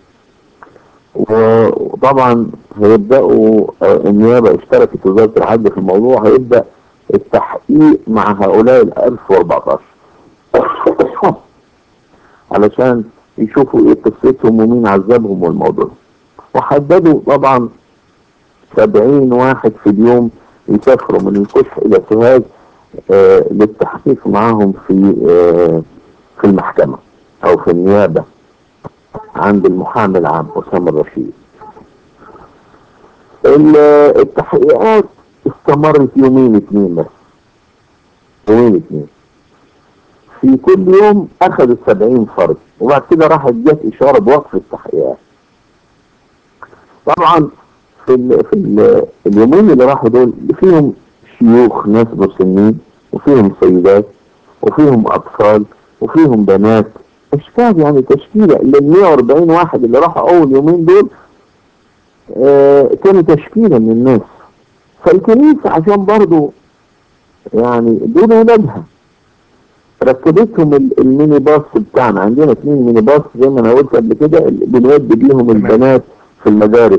و- وطبعا هيبدأوا آه، النيابة اشتركت وزارة العدل في الموضوع هيبدأ التحقيق مع هؤلاء ال 1014 علشان يشوفوا ايه قصتهم ومين عذبهم والموضوع وحددوا طبعا 70 واحد في اليوم يسافروا من الكشف الى سوهاج آه للتحقيق معاهم في آه في المحكمة او في النيابة عند المحامي العام اسامه الرشيد ال- التحقيقات استمرت يومين اتنين بس يومين اتنين في كل يوم اخذوا 70 فرد وبعد كده راحت جت اشاره بوقف التحقيقات طبعا في ال في ال اليومين اللي راحوا دول فيهم شيوخ ناس مسنين وفيهم سيدات وفيهم اطفال وفيهم بنات اشكال يعني تشكيله اللي ال 140 واحد اللي راحوا اول يومين دول آه كانوا تشكيله من الناس فالكنيسه عشان برضو يعني دول ولادها ركبتهم ال- الميني باص بتاعنا عندنا اثنين ميني باص زي ما انا قلت قبل كده اللي بنودي بيهم تمام. البنات في المدارس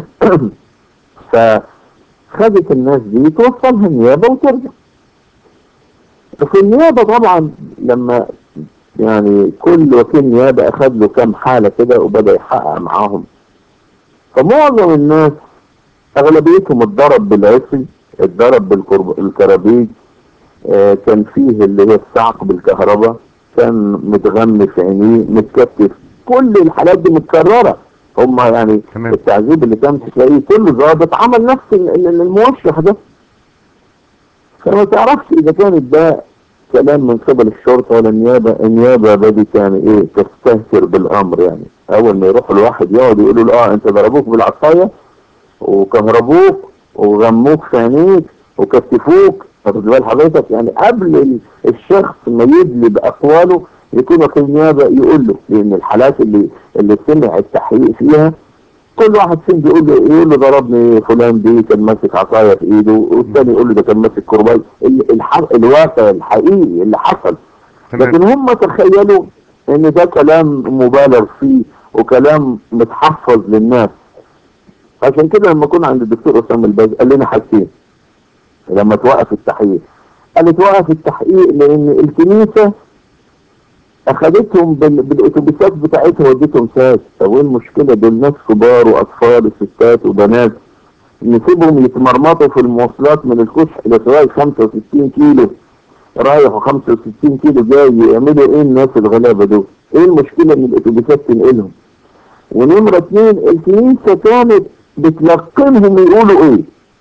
فخدت الناس دي توصلها النيابه وترجع وفي النيابه طبعا لما يعني كل وكيل نيابه اخذ له كام حاله كده وبدا يحقق معاهم فمعظم الناس اغلبيتهم اتضرب بالعصي اتضرب بالكرابيج آه، كان فيه اللي هي الصعق بالكهرباء كان متغمي في عينيه متكتف كل الحالات دي متكررة هم يعني تمام. التعذيب اللي كان تلاقيه كل ضابط عمل نفس ال- ال- الموشح ده فما تعرفش اذا كانت ده كلام من قبل الشرطة ولا النيابة النيابة بدت يعني ايه تستهتر بالامر يعني اول ما يروح الواحد يقعد يقولوا له اه انت ضربوك بالعصاية وكهربوك وغموك في عينيك وكتفوك واخد بال حضرتك يعني قبل ال- الشخص ما يدلي باقواله يكون وكيل النيابه يقول له لان الحالات اللي اللي سمع التحقيق فيها كل واحد فيهم بيقول له يقول له ضربني فلان دي كان ماسك عصايه في ايده والثاني يقول له ده كان ماسك كرباج ال- الح- الواقع الحقيقي اللي حصل تمام لكن هم تخيلوا ان ده كلام مبالغ فيه وكلام متحفظ للناس عشان كده لما كنا عند الدكتور اسامه الباز قال لنا حاجتين لما توقف التحقيق قال توقف التحقيق لان الكنيسه اخذتهم بال- بالاتوبيسات بتاعتها وديتهم ساس طب ايه المشكله دول ناس كبار واطفال وستات وبنات نسيبهم يتمرمطوا في المواصلات من الكشح الى سواء 65 كيلو رايح و65 كيلو جاي يعملوا ايه الناس الغلابه دول؟ ايه المشكله ان الاتوبيسات تنقلهم؟ ونمره اثنين الكنيسه كانت بتلقنهم يقولوا ايه؟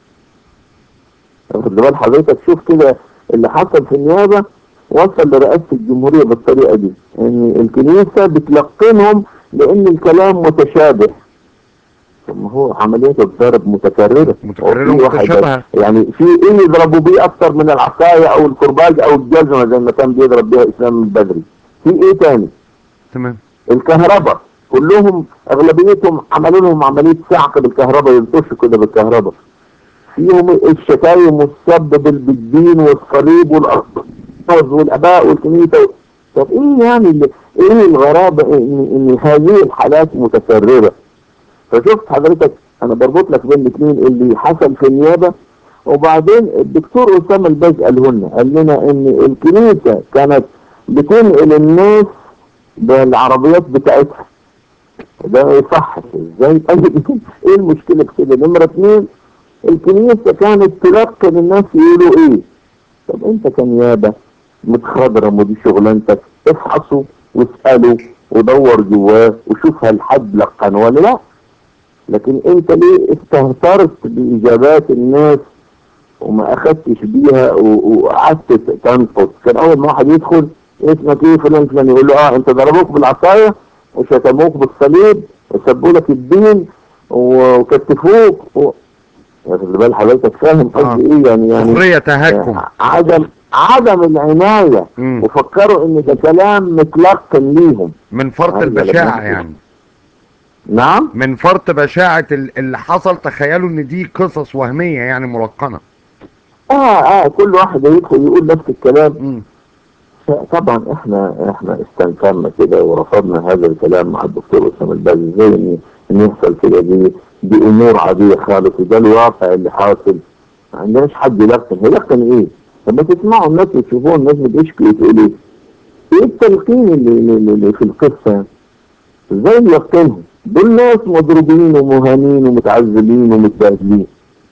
واخد بال حضرتك شوف كده اللي حصل في النيابه وصل لرئاسه الجمهوريه بالطريقه دي ان الكنيسه بتلقنهم لان الكلام متشابه طب ما هو عمليه الضرب متكرره متكررة وفي واحد ومتشابهة. يعني في ايه يضربوا بيه اكتر من العصايه او الكرباج او الجزمه زي ما كان بيضرب بيها اسلام البدري في ايه تاني تمام الكهرباء كلهم اغلبيتهم عملوا لهم عمليه صعق بالكهرباء يلطشوا كده بالكهرباء فيهم الشتايم والسب بال- بالدين والصليب والارض والاباء والكنيسه طب ايه يعني اللي ايه الغرابه ان ان هذه الحالات متكرره فشفت حضرتك انا بربط لك بين الاثنين اللي حصل في النيابه وبعدين الدكتور اسامه الباز قاله لنا قال لنا ان الكنيسه كانت بتنقل الناس بالعربيات بتاعتها ده ما يصحش ازاي طيب ايه المشكله في كده نمره اثنين الكنيسه كانت تلقن الناس يقولوا ايه طب انت كنيابه متخضرم ودي شغلانتك افحصوا واسالوا ودور جواه وشوف هل حد لقن ولا لا لكن انت ليه استهترت باجابات الناس وما اخدتش بيها و- وقعدت تنقص كان اول ما واحد يدخل اسمك ايه فلان فلان يقول له اه انت ضربوك بالعصايه وشتموك بالصليب وسبوا لك الدين و- وكتفوك و... واخد بال حضرتك فاهم آه. قصدي ايه يعني يعني سخرية تهكم عدم عدم العنايه مم. وفكروا ان ده كلام متلقن ليهم من فرط هذا البشاعة لما- يعني نعم من فرط بشاعة ال- اللي حصل تخيلوا ان دي قصص وهمية يعني ملقنة اه اه كل واحد يدخل يقول نفس الكلام مم. طبعا احنا احنا استنكرنا كده ورفضنا هذا الكلام مع الدكتور اسامه الباز ازاي ان ان يحصل كده دي دي امور عاديه خالص وده الواقع اللي حاصل ما عندناش حد يلقن هيلقن ايه؟ لما تسمعوا الناس وتشوفوهم الناس بتشكي وتقول ايه؟ ايه التلقين اللي, اللي, اللي في القصه؟ ازاي نلقنهم؟ دول ناس مضروبين ومهانين ومتعذبين ومتبهدلين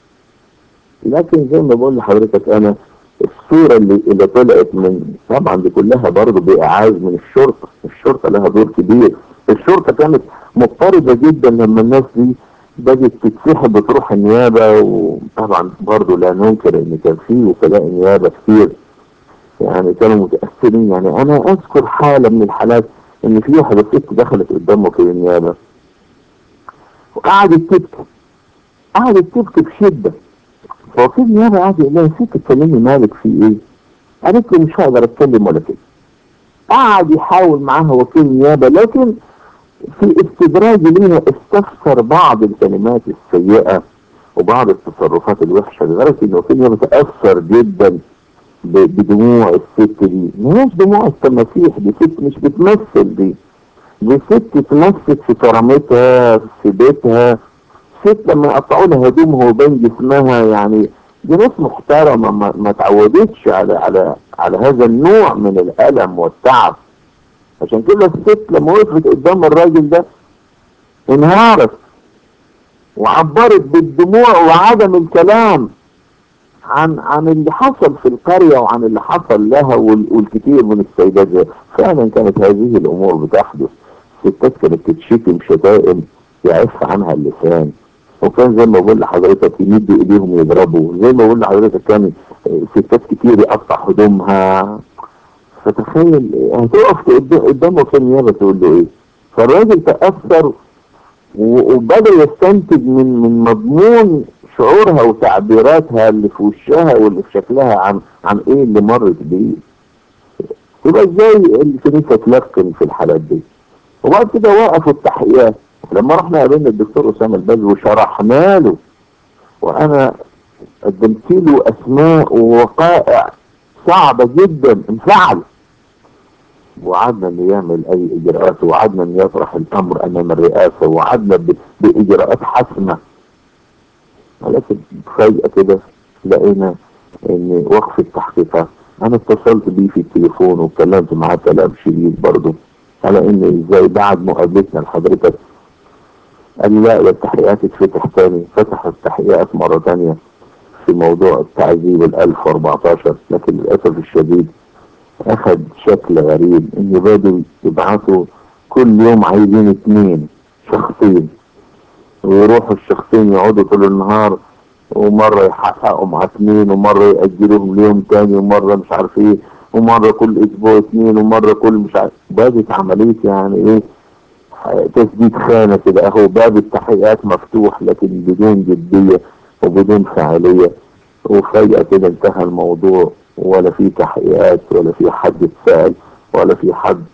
لكن زي ما بقول لحضرتك انا الصورة اللي, اللي طلعت من طبعا دي كلها برضه بإعاز من الشرطة الشرطة لها دور كبير الشرطة كانت مضطربة جدا لما الناس دي بدأت تتسحب وتروح النيابة وطبعا برضه لا ننكر ان كان في وكلاء نيابة كتير يعني كانوا متأثرين يعني انا اذكر حالة من الحالات ان في واحدة ست دخلت قدام وكيل النيابة وقعدت تبكي قعدت تبكي بشدة فوكيل النيابة قعد يقول لها ست تكلمي مالك في ايه؟ قالت له مش هقدر اتكلم ولا كده قعد يحاول معاها وكيل النيابة لكن في استدراج ليها استفسر بعض الكلمات السيئة وبعض التصرفات الوحشة لدرجة ان وكيل النيابة تأثر جدا ب- بدموع الست دي مش دموع التماسيح دي ست مش بتمثل دي دي ست تمثل في كرامتها في بيتها ست لما يقطعوا لها هدومها وبين جسمها يعني دي ناس محترمه ما, ما تعودتش على على على هذا النوع من الالم والتعب عشان كده الست لما وقفت قدام الراجل ده انهارت وعبرت بالدموع وعدم الكلام عن عن اللي حصل في القريه وعن اللي حصل لها وال- والكثير من السيدات فعلا كانت هذه الامور بتحدث ستات كانت تتشتم شتائم يعف عنها اللسان وكان زي ما بقول لحضرتك يمد ايديهم يضربوا زي ما بقول لحضرتك كان ستات كتير يقطع هدومها فتخيل هتقف قد- قدامه في النيابه تقول له ايه فالراجل تاثر و- وبدا يستنتج من من مضمون شعورها وتعبيراتها اللي في وشها واللي في شكلها عن عن ايه اللي مرت بيه يبقى ازاي الكنيسه تلقن في الحالات دي وبعد كده وقفوا التحقيقات لما رحنا قابلنا الدكتور اسامه البدر وشرحنا له وانا قدمت له اسماء ووقائع صعبه جدا انفعل وعدنا انه يعمل اي اجراءات وعدنا ان يطرح الامر امام الرئاسه وعدنا ب- باجراءات حاسمه ولكن فجاه كده لقينا ان وقف التحقيقات انا اتصلت بيه في التليفون واتكلمت معاه كلام شديد برضه على ان ازاي بعد مقابلتنا لحضرتك قال لي لا ده التحقيقات تتفتح تاني فتحوا التحقيقات مرة تانية في موضوع التعذيب ال 1014 لكن للأسف الشديد أخذ شكل غريب إن بدوا يبعثوا كل يوم عايزين اتنين شخصين ويروحوا الشخصين يقعدوا طول النهار ومرة يحققوا مع اتنين ومرة يأجلوهم ليوم تاني ومرة مش عارف ايه ومرة كل اسبوع اتنين ومرة كل مش عارف بدت عملية يعني ايه تسديد خانة كده اهو باب التحقيقات مفتوح لكن بدون جدية وبدون فاعلية وفجأة كده انتهى الموضوع ولا في تحقيقات ولا في حد اتسأل ولا في حد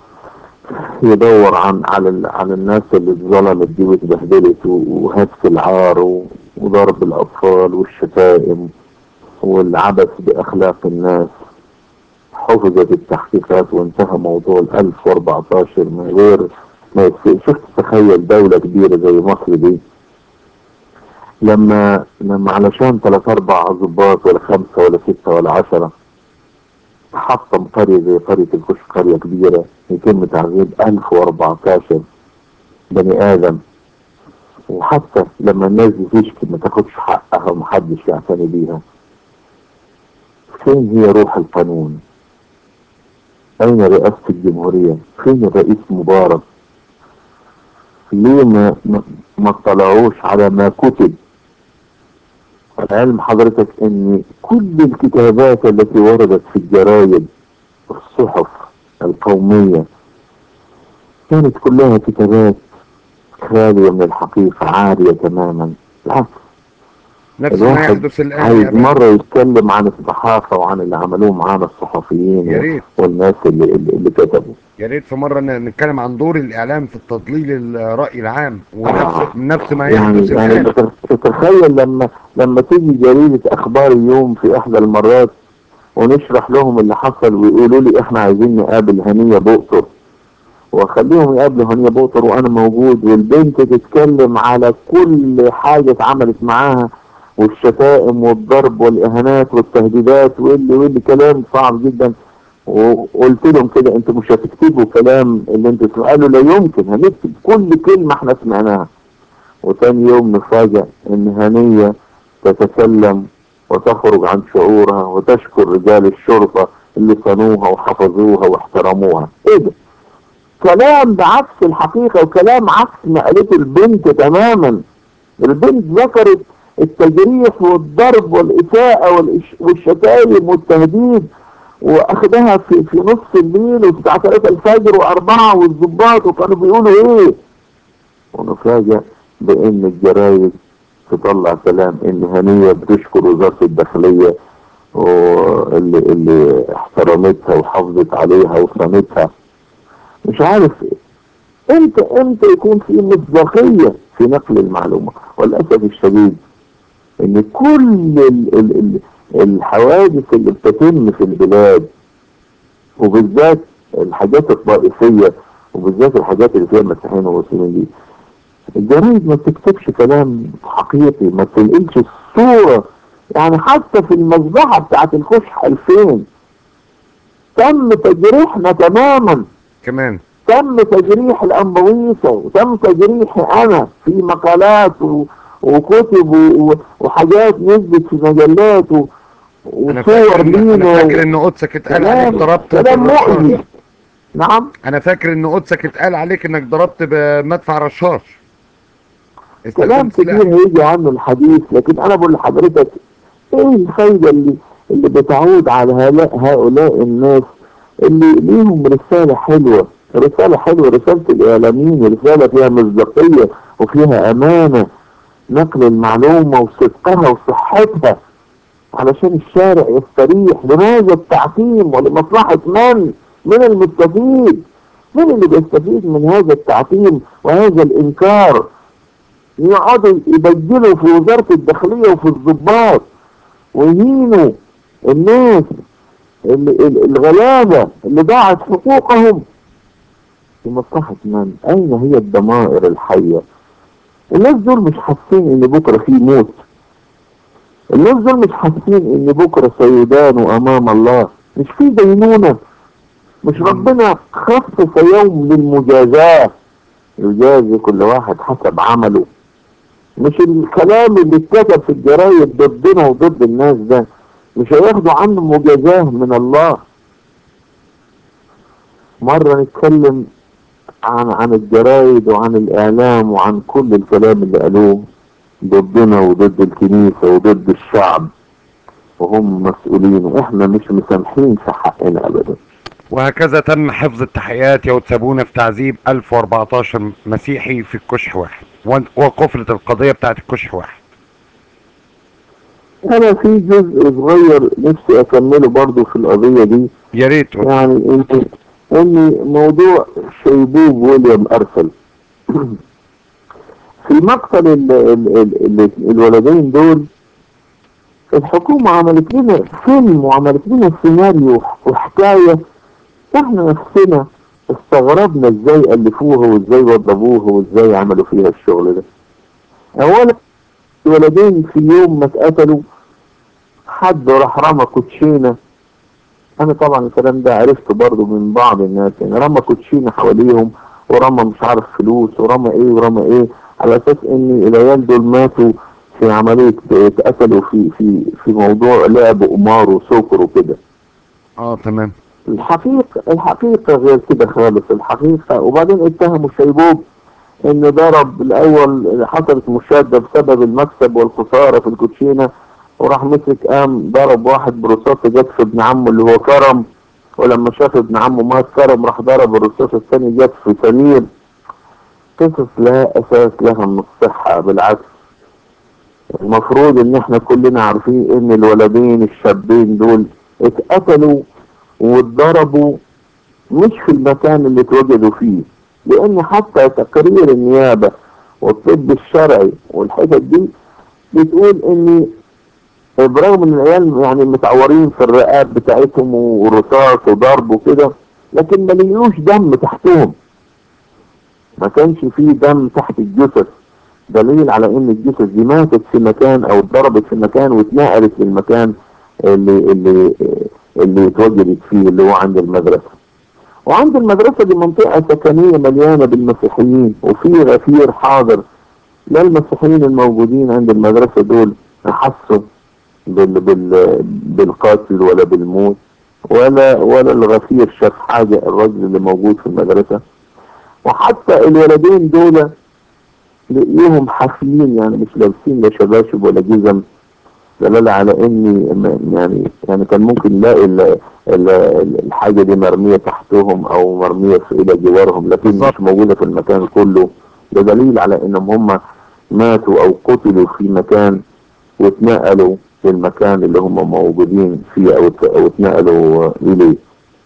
يدور عن على ال- على الناس اللي اتظلمت دي واتبهدلت و- وهتك العار و- وضرب الاطفال والشتائم والعبث باخلاق الناس حفظت التحقيقات وانتهى موضوع ال 1014 من غير ما يتف- شفت تخيل دولة كبيرة زي مصر دي لما لما علشان ثلاث اربع ضباط ولا خمسة ولا ستة ولا عشرة حطم قرية زي قرية الكش قرية كبيرة يتم تعذيب 1014 بني آدم وحتى لما الناس دي تشكي ما تاخدش حقها ومحدش يعتني بيها فين هي روح القانون أين رئاسة الجمهورية فين الرئيس مبارك ليه ما ما- ما اطلعوش على ما كتب العلم حضرتك ان كل الكتابات التي وردت في الجرايد والصحف القومية كانت كلها كتابات خالية من الحقيقة عارية تماما بالعكس نفس ما الواحد يحدث الآن يا عايز أبا مرة يتكلم عن الصحافة وعن اللي عملوه معانا الصحفيين يا ريت والناس اللي, اللي اللي كتبوا يا ريت في مرة ن- نتكلم عن دور الإعلام في التضليل الرأي العام ونفس آه. نفس ما يعني يحدث يعني الآن تت- تتخيل لما لما تيجي جريدة اخبار اليوم في احدى المرات ونشرح لهم اللي حصل ويقولوا لي احنا عايزين نقابل هنية بؤطر واخليهم يقابلوا هنية بؤطر وانا موجود والبنت تتكلم على كل حاجة اتعملت معاها والشتائم والضرب والاهانات والتهديدات واللي واللي كلام صعب جدا وقلت لهم كده انتوا مش هتكتبوا كلام اللي انتوا سمعوا قالوا لا يمكن هنكتب كل كلمة احنا سمعناها وتاني يوم نفاجأ ان هنية تتكلم وتخرج عن شعورها وتشكر رجال الشرطة اللي صانوها وحفظوها واحترموها ايه ده كلام بعكس الحقيقة وكلام عكس ما قالته البنت تماما البنت ذكرت التجريح والضرب والإساءة والإش- والشتايم والتهديد واخدها في في نص الليل والساعة 3 الفجر وأربعة والظباط وكانوا بيقولوا ايه ونفاجأ بان الجرايد تطلع كلام ان هنية بتشكر وزارة الداخلية واللي اللي احترمتها وحافظت عليها وصانتها مش عارف امتى امتى يكون في مصداقية في نقل المعلومة وللأسف الشديد ان كل ال ال ال الحوادث اللي بتتم في البلاد وبالذات الحاجات الطائفية وبالذات الحاجات اللي فيها المسيحيين والمسلمين دي الجرايد ما بتكتبش كلام حقيقي ما بتنقلش الصورة يعني حتى في المذبحة بتاعت الكشح 2000 تم تجريحنا تماما كمان تم تجريح الأنبويسة وتم تجريحي أنا في مقالات و... وكتب و... وحاجات نزلت في مجلات و... أنا وصور فاكر إن أنا لينا فاكر إن قدسك اتقال عليك كلام ضربت كلام بالرشاش. مؤذي نعم أنا فاكر إن قدسك اتقال عليك إنك ضربت بمدفع رشاش كلام استخدام كتير هيجي عنه الحديث لكن انا بقول لحضرتك ايه الفايدة اللي اللي بتعود على هؤلاء هؤلاء الناس اللي ليهم رسالة حلوة رسالة حلوة رسالة الإعلاميين رسالة فيها مصداقية وفيها أمانة نقل المعلومة وصدقها وصحتها علشان الشارع يستريح لماذا التعقيم ولمصلحة من؟ من المستفيد؟ من اللي بيستفيد من هذا التعقيم وهذا الإنكار؟ يقعدوا يبجلوا في وزارة الداخلية وفي الضباط ويهينوا الناس ال- ال- الغلابة اللي ضاعت حقوقهم في مصلحة من؟ أين هي الضمائر الحية؟ الناس دول مش حاسين إن بكرة في موت الناس دول مش حاسين إن بكرة سيدانوا أمام الله مش في دينونة مش ربنا خصص يوم للمجازاة يجازي كل واحد حسب عمله مش الكلام اللي اتكتب في الجرايد ضدنا وضد الناس ده مش هياخدوا عنه مجازاه من الله مرة نتكلم عن عن الجرايد وعن الإعلام وعن كل الكلام اللي قالوه ضدنا وضد الكنيسة وضد الشعب وهم مسؤولين وإحنا مش مسامحين في حقنا أبدا وهكذا تم حفظ التحقيقات يا وتسابونا في تعذيب 1014 مسيحي في الكشح واحد وان- وقفلت القضية بتاعت الكشح واحد أنا في جزء صغير نفسي أكمله برضو في القضية دي يا ريت يعني ان ان موضوع شيبوب ويليام ارسل في مقتل ال ال ال ال الولدين دول الحكومة عملت لنا فيلم وعملت لنا سيناريو وحكاية احنا نفسنا استغربنا ازاي الفوها وازاي وضبوها وازاي عملوا فيها الشغل ده اولا الولدين في يوم ما اتقتلوا حد راح رمى كوتشينه انا طبعا الكلام ده عرفته برضو من بعض الناس يعني رمى كوتشينه حواليهم ورمى مش عارف فلوس ورمى ايه ورمى ايه على اساس ان العيال دول ماتوا في عملية اتقتلوا في في في موضوع لعب قمار وسكر وكده اه تمام الحقيقة الحقيقة غير كده خالص الحقيقة وبعدين اتهموا شيبوب ان ضرب الاول حصلت مشادة بسبب المكسب والخسارة في الكوتشينة وراح مسك قام ضرب واحد برصاصة جت في ابن عمه اللي هو كرم ولما شاف ابن عمه مات كرم راح ضرب الرصاص الثاني جت في سمير قصص لا اساس لها من الصحة بالعكس المفروض ان احنا كلنا عارفين ان الولدين الشابين دول اتقتلوا واتضربوا مش في المكان اللي اتوجدوا فيه لان حتى تقرير النيابة والطب الشرعي والحتت دي بتقول ان برغم ان العيال يعني متعورين في الرقاب بتاعتهم ورصاص وضرب وكده لكن ما لقيوش دم تحتهم ما كانش فيه دم تحت الجثث دليل على ان الجثث دي ماتت في مكان او اتضربت في مكان واتنقلت للمكان اللي اللي اللي اتوجدت فيه اللي هو عند المدرسة وعند المدرسة دي منطقة سكنية مليانة بالمسيحيين وفي غفير حاضر لا المسيحيين الموجودين عند المدرسة دول حسوا بال بال بالقتل ولا بالموت ولا ولا الغفير شاف حاجة الرجل اللي موجود في المدرسة وحتى الولدين دول لقيهم حافيين يعني مش لابسين لا شباشب ولا جزم دلالة على ان يعني يعني كان ممكن نلاقي ال- ال- الحاجة دي مرمية تحتهم او مرمية في الى جوارهم لكن بالظبط. مش موجودة في المكان كله ده دليل على انهم هم ماتوا او قتلوا في مكان واتنقلوا للمكان اللي هم موجودين فيه او ات- او اتنقلوا اليه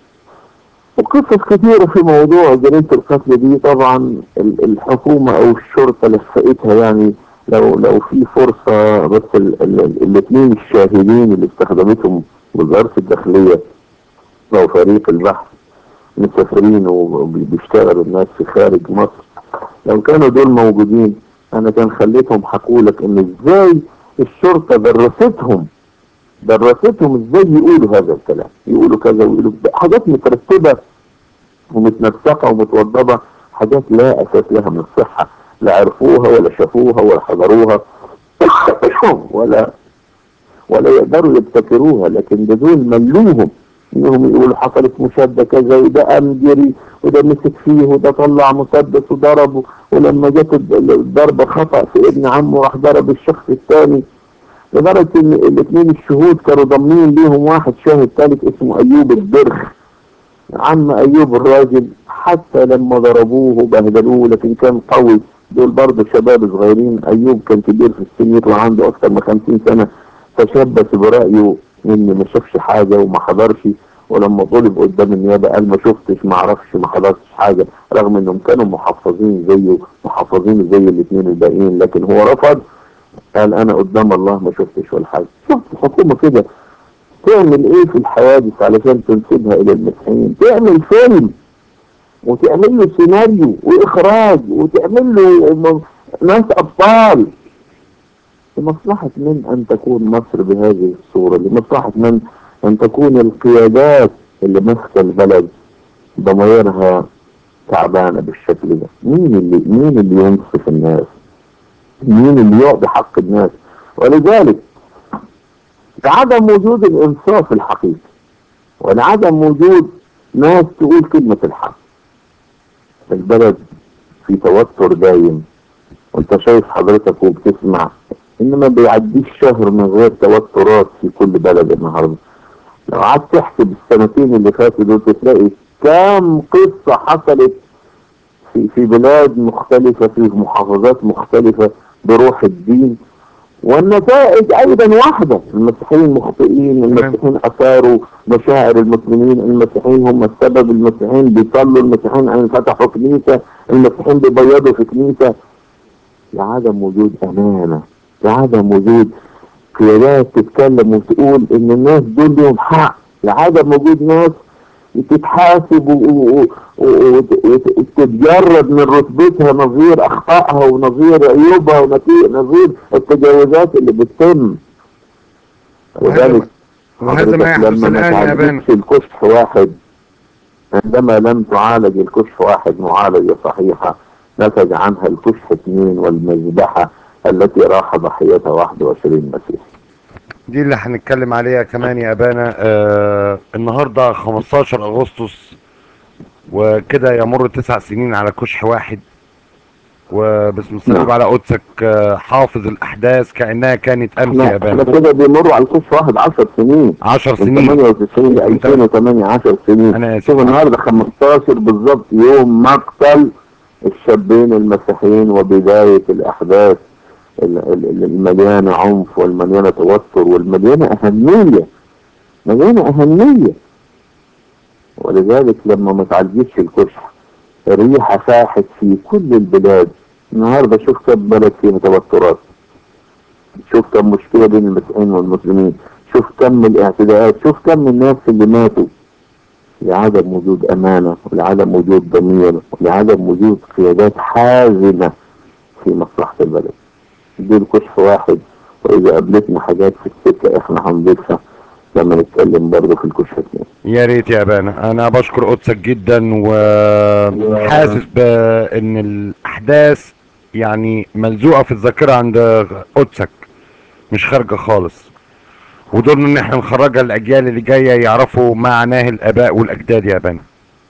وقصص كثيرة في موضوع جريمة القتل دي طبعا ال- الحكومة او الشرطة لفقتها يعني لو لو في فرصة بس ال- ال- الاثنين الشاهدين اللي استخدمتهم وزارة الداخلية او فريق البحث مسافرين وبيشتغلوا الناس في خارج مصر لو كانوا دول موجودين انا كان خليتهم حكولك ان ازاي الشرطة درستهم درستهم ازاي يقولوا هذا الكلام يقولوا كذا ويقولوا كذا. حاجات مترتبة ومتنسقة ومتوضبة حاجات لا اساس لها من الصحة لا عرفوها ولا شافوها ولا حضروها ولا ولا يقدروا يبتكروها لكن ده دول ملوهم انهم يقولوا حصلت مشادة كذا وده قام جري وده مسك فيه وده طلع مسدس وضربه ولما جت الد- الضربة خطأ في ابن عمه راح ضرب الشخص الثاني لدرجة ان الاثنين الشهود كانوا ضامنين ليهم واحد شاهد ثالث اسمه ايوب البرخ عم ايوب الراجل حتى لما ضربوه وبهدلوه لكن كان قوي دول برضه شباب صغيرين ايوب كان كبير في السن يطلع عنده اكثر من 50 سنه تشبث برايه ان ما شافش حاجه وما حضرش ولما طلب قدام النيابه قال ما شفتش ما اعرفش ما حضرتش حاجه رغم انهم كانوا محفظين زيه محفظين زي الاثنين الباقيين لكن هو رفض قال انا قدام الله ما شفتش ولا حاجه شفت الحكومه كده تعمل ايه في الحوادث علشان تنسبها الى المسيحيين تعمل فيلم وتعمل له سيناريو واخراج وتعمل له م- ناس ابطال لمصلحة من ان تكون مصر بهذه الصورة لمصلحة من ان تكون القيادات اللي ماسكة البلد ضميرها تعبانة بالشكل ده مين اللي مين اللي ينصف الناس مين اللي يعطي حق الناس ولذلك لعدم وجود الانصاف الحقيقي ولعدم وجود ناس تقول كلمة الحق البلد في توتر دايم وانت شايف حضرتك وبتسمع ان ما بيعديش شهر من غير توترات في كل بلد النهارده لو قعدت تحسب السنتين اللي فاتوا دول تلاقي كام قصة حصلت في في بلاد مختلفة في محافظات مختلفة بروح الدين والنتائج ايضا واحدة المسيحيين مخطئين المسيحيين اثاروا مشاعر المسلمين المسيحيين هم السبب المسيحيين بيصلوا المسيحيين ان فتحوا كنيسة المسيحيين بيبيضوا في كنيسة لعدم وجود امانة لعدم وجود قيادات تتكلم وتقول ان الناس دول لهم حق لعدم وجود ناس تتحاسب و- و- و- و- وتتجرد من رتبتها نظير اخطائها ونظير عيوبها ونظير التجاوزات اللي بتتم وهذا وهذا ما حضرتك يحدث لما ما الآن يا بان تعالجش الكشف واحد عندما لم تعالج الكشف واحد معالجة صحيحة نتج عنها الكشف اثنين والمذبحة التي راح ضحيتها 21 مسيحي دي اللي هنتكلم عليها كمان يا ابانا آه النهارده 15 اغسطس وكده يمر تسع سنين على كشح واحد وباسم الصليب نعم. على قدسك آه حافظ الاحداث كانها كانت امس يا احنا احنا ابانا كده بيمروا على الكشف واحد 10 سنين 10 من سنين 98 ل 2008 10 سنين انا اسف شوف النهارده 15 بالظبط يوم مقتل الشابين المسيحيين وبداية الأحداث ال- ال- ال- المليانة عنف والمليانة توتر والمليانة أهمية مليانة أهمية ولذلك لما ما تعالجتش الكشح الريحة فاحت في كل البلاد النهارده شوف كم بلد فيها توترات شوف كم مشكلة بين المسيحيين والمسلمين شوف كم الاعتداءات شوف كم الناس اللي ماتوا لعدم وجود أمانة ولعدم وجود ضمير ولعدم وجود قيادات حازمة في مصلحة البلد دول كشف واحد وإذا قابلتنا حاجات في السكة إحنا هنضيفها لما نتكلم برضه في الكشف الثاني يا ريت يا ابانا انا بشكر قدسك جدا وحاسس بان الاحداث يعني ملزوقه في الذاكره عند قدسك مش خارجه خالص ودورنا ان احنا نخرجها الاجيال اللي جايه يعرفوا معناه الاباء والاجداد يا ابانا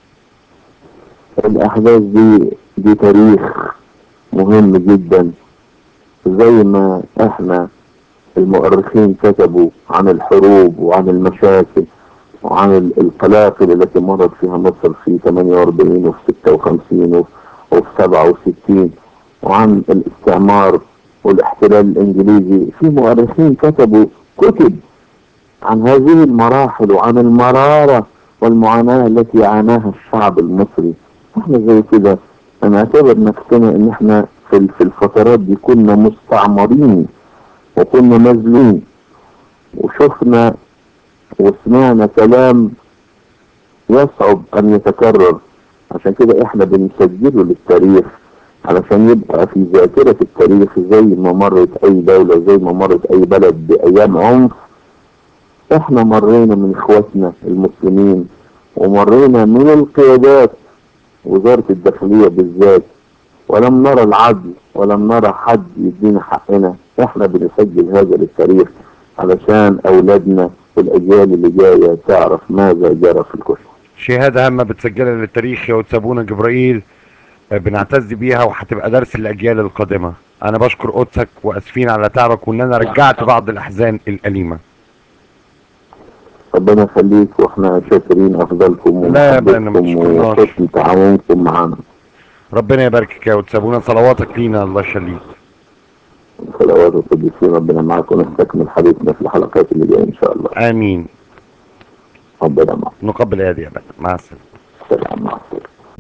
الأحداث دي دي تاريخ مهم جدا زي ما احنا المؤرخين كتبوا عن الحروب وعن المشاكل وعن ال- القلاقل التي مرت فيها مصر في 48 وفي 56 وفي وفي 67 وعن الاستعمار والاحتلال الانجليزي في مؤرخين كتبوا كتب عن هذه المراحل وعن المرارة والمعاناة التي عاناها الشعب المصري احنا زي كده نعتبر نفسنا ان احنا في ال- في الفترات دي كنا مستعمرين وكنا مذلومين وشفنا وسمعنا كلام يصعب ان يتكرر عشان كده احنا بنسجله للتاريخ علشان يبقى في ذاكرة التاريخ زي ما مرت اي دولة زي ما مرت اي بلد بايام عنف احنا مرينا من اخواتنا المسلمين ومرينا من القيادات وزارة الداخلية بالذات ولم نرى العدل ولم نرى حد يدينا حقنا احنا بنسجل هذا للتاريخ علشان اولادنا الأجيال اللي جاية تعرف ماذا جرى في الكشك شهادة هامة بتسجلها للتاريخ يا وتسابونا جبرائيل آه، بنعتز بيها وهتبقى درس للأجيال القادمة أنا بشكر قدسك وأسفين على تعبك وإن أنا رجعت بعض الأحزان الأليمة ربنا يخليك واحنا شاكرين افضلكم لا يا بنا، ما ومحبتكم تشكرناش. وحسن تعاونكم معنا ربنا يباركك يا وتسابونا صلواتك لينا الله يخليك صلوات القديسين ربنا معاكم ونستكمل حديثنا في الحلقات اللي جايه ان شاء الله آمين ربنا معك نقبل هذه يا بنا مع السلامة سلام مع السلامه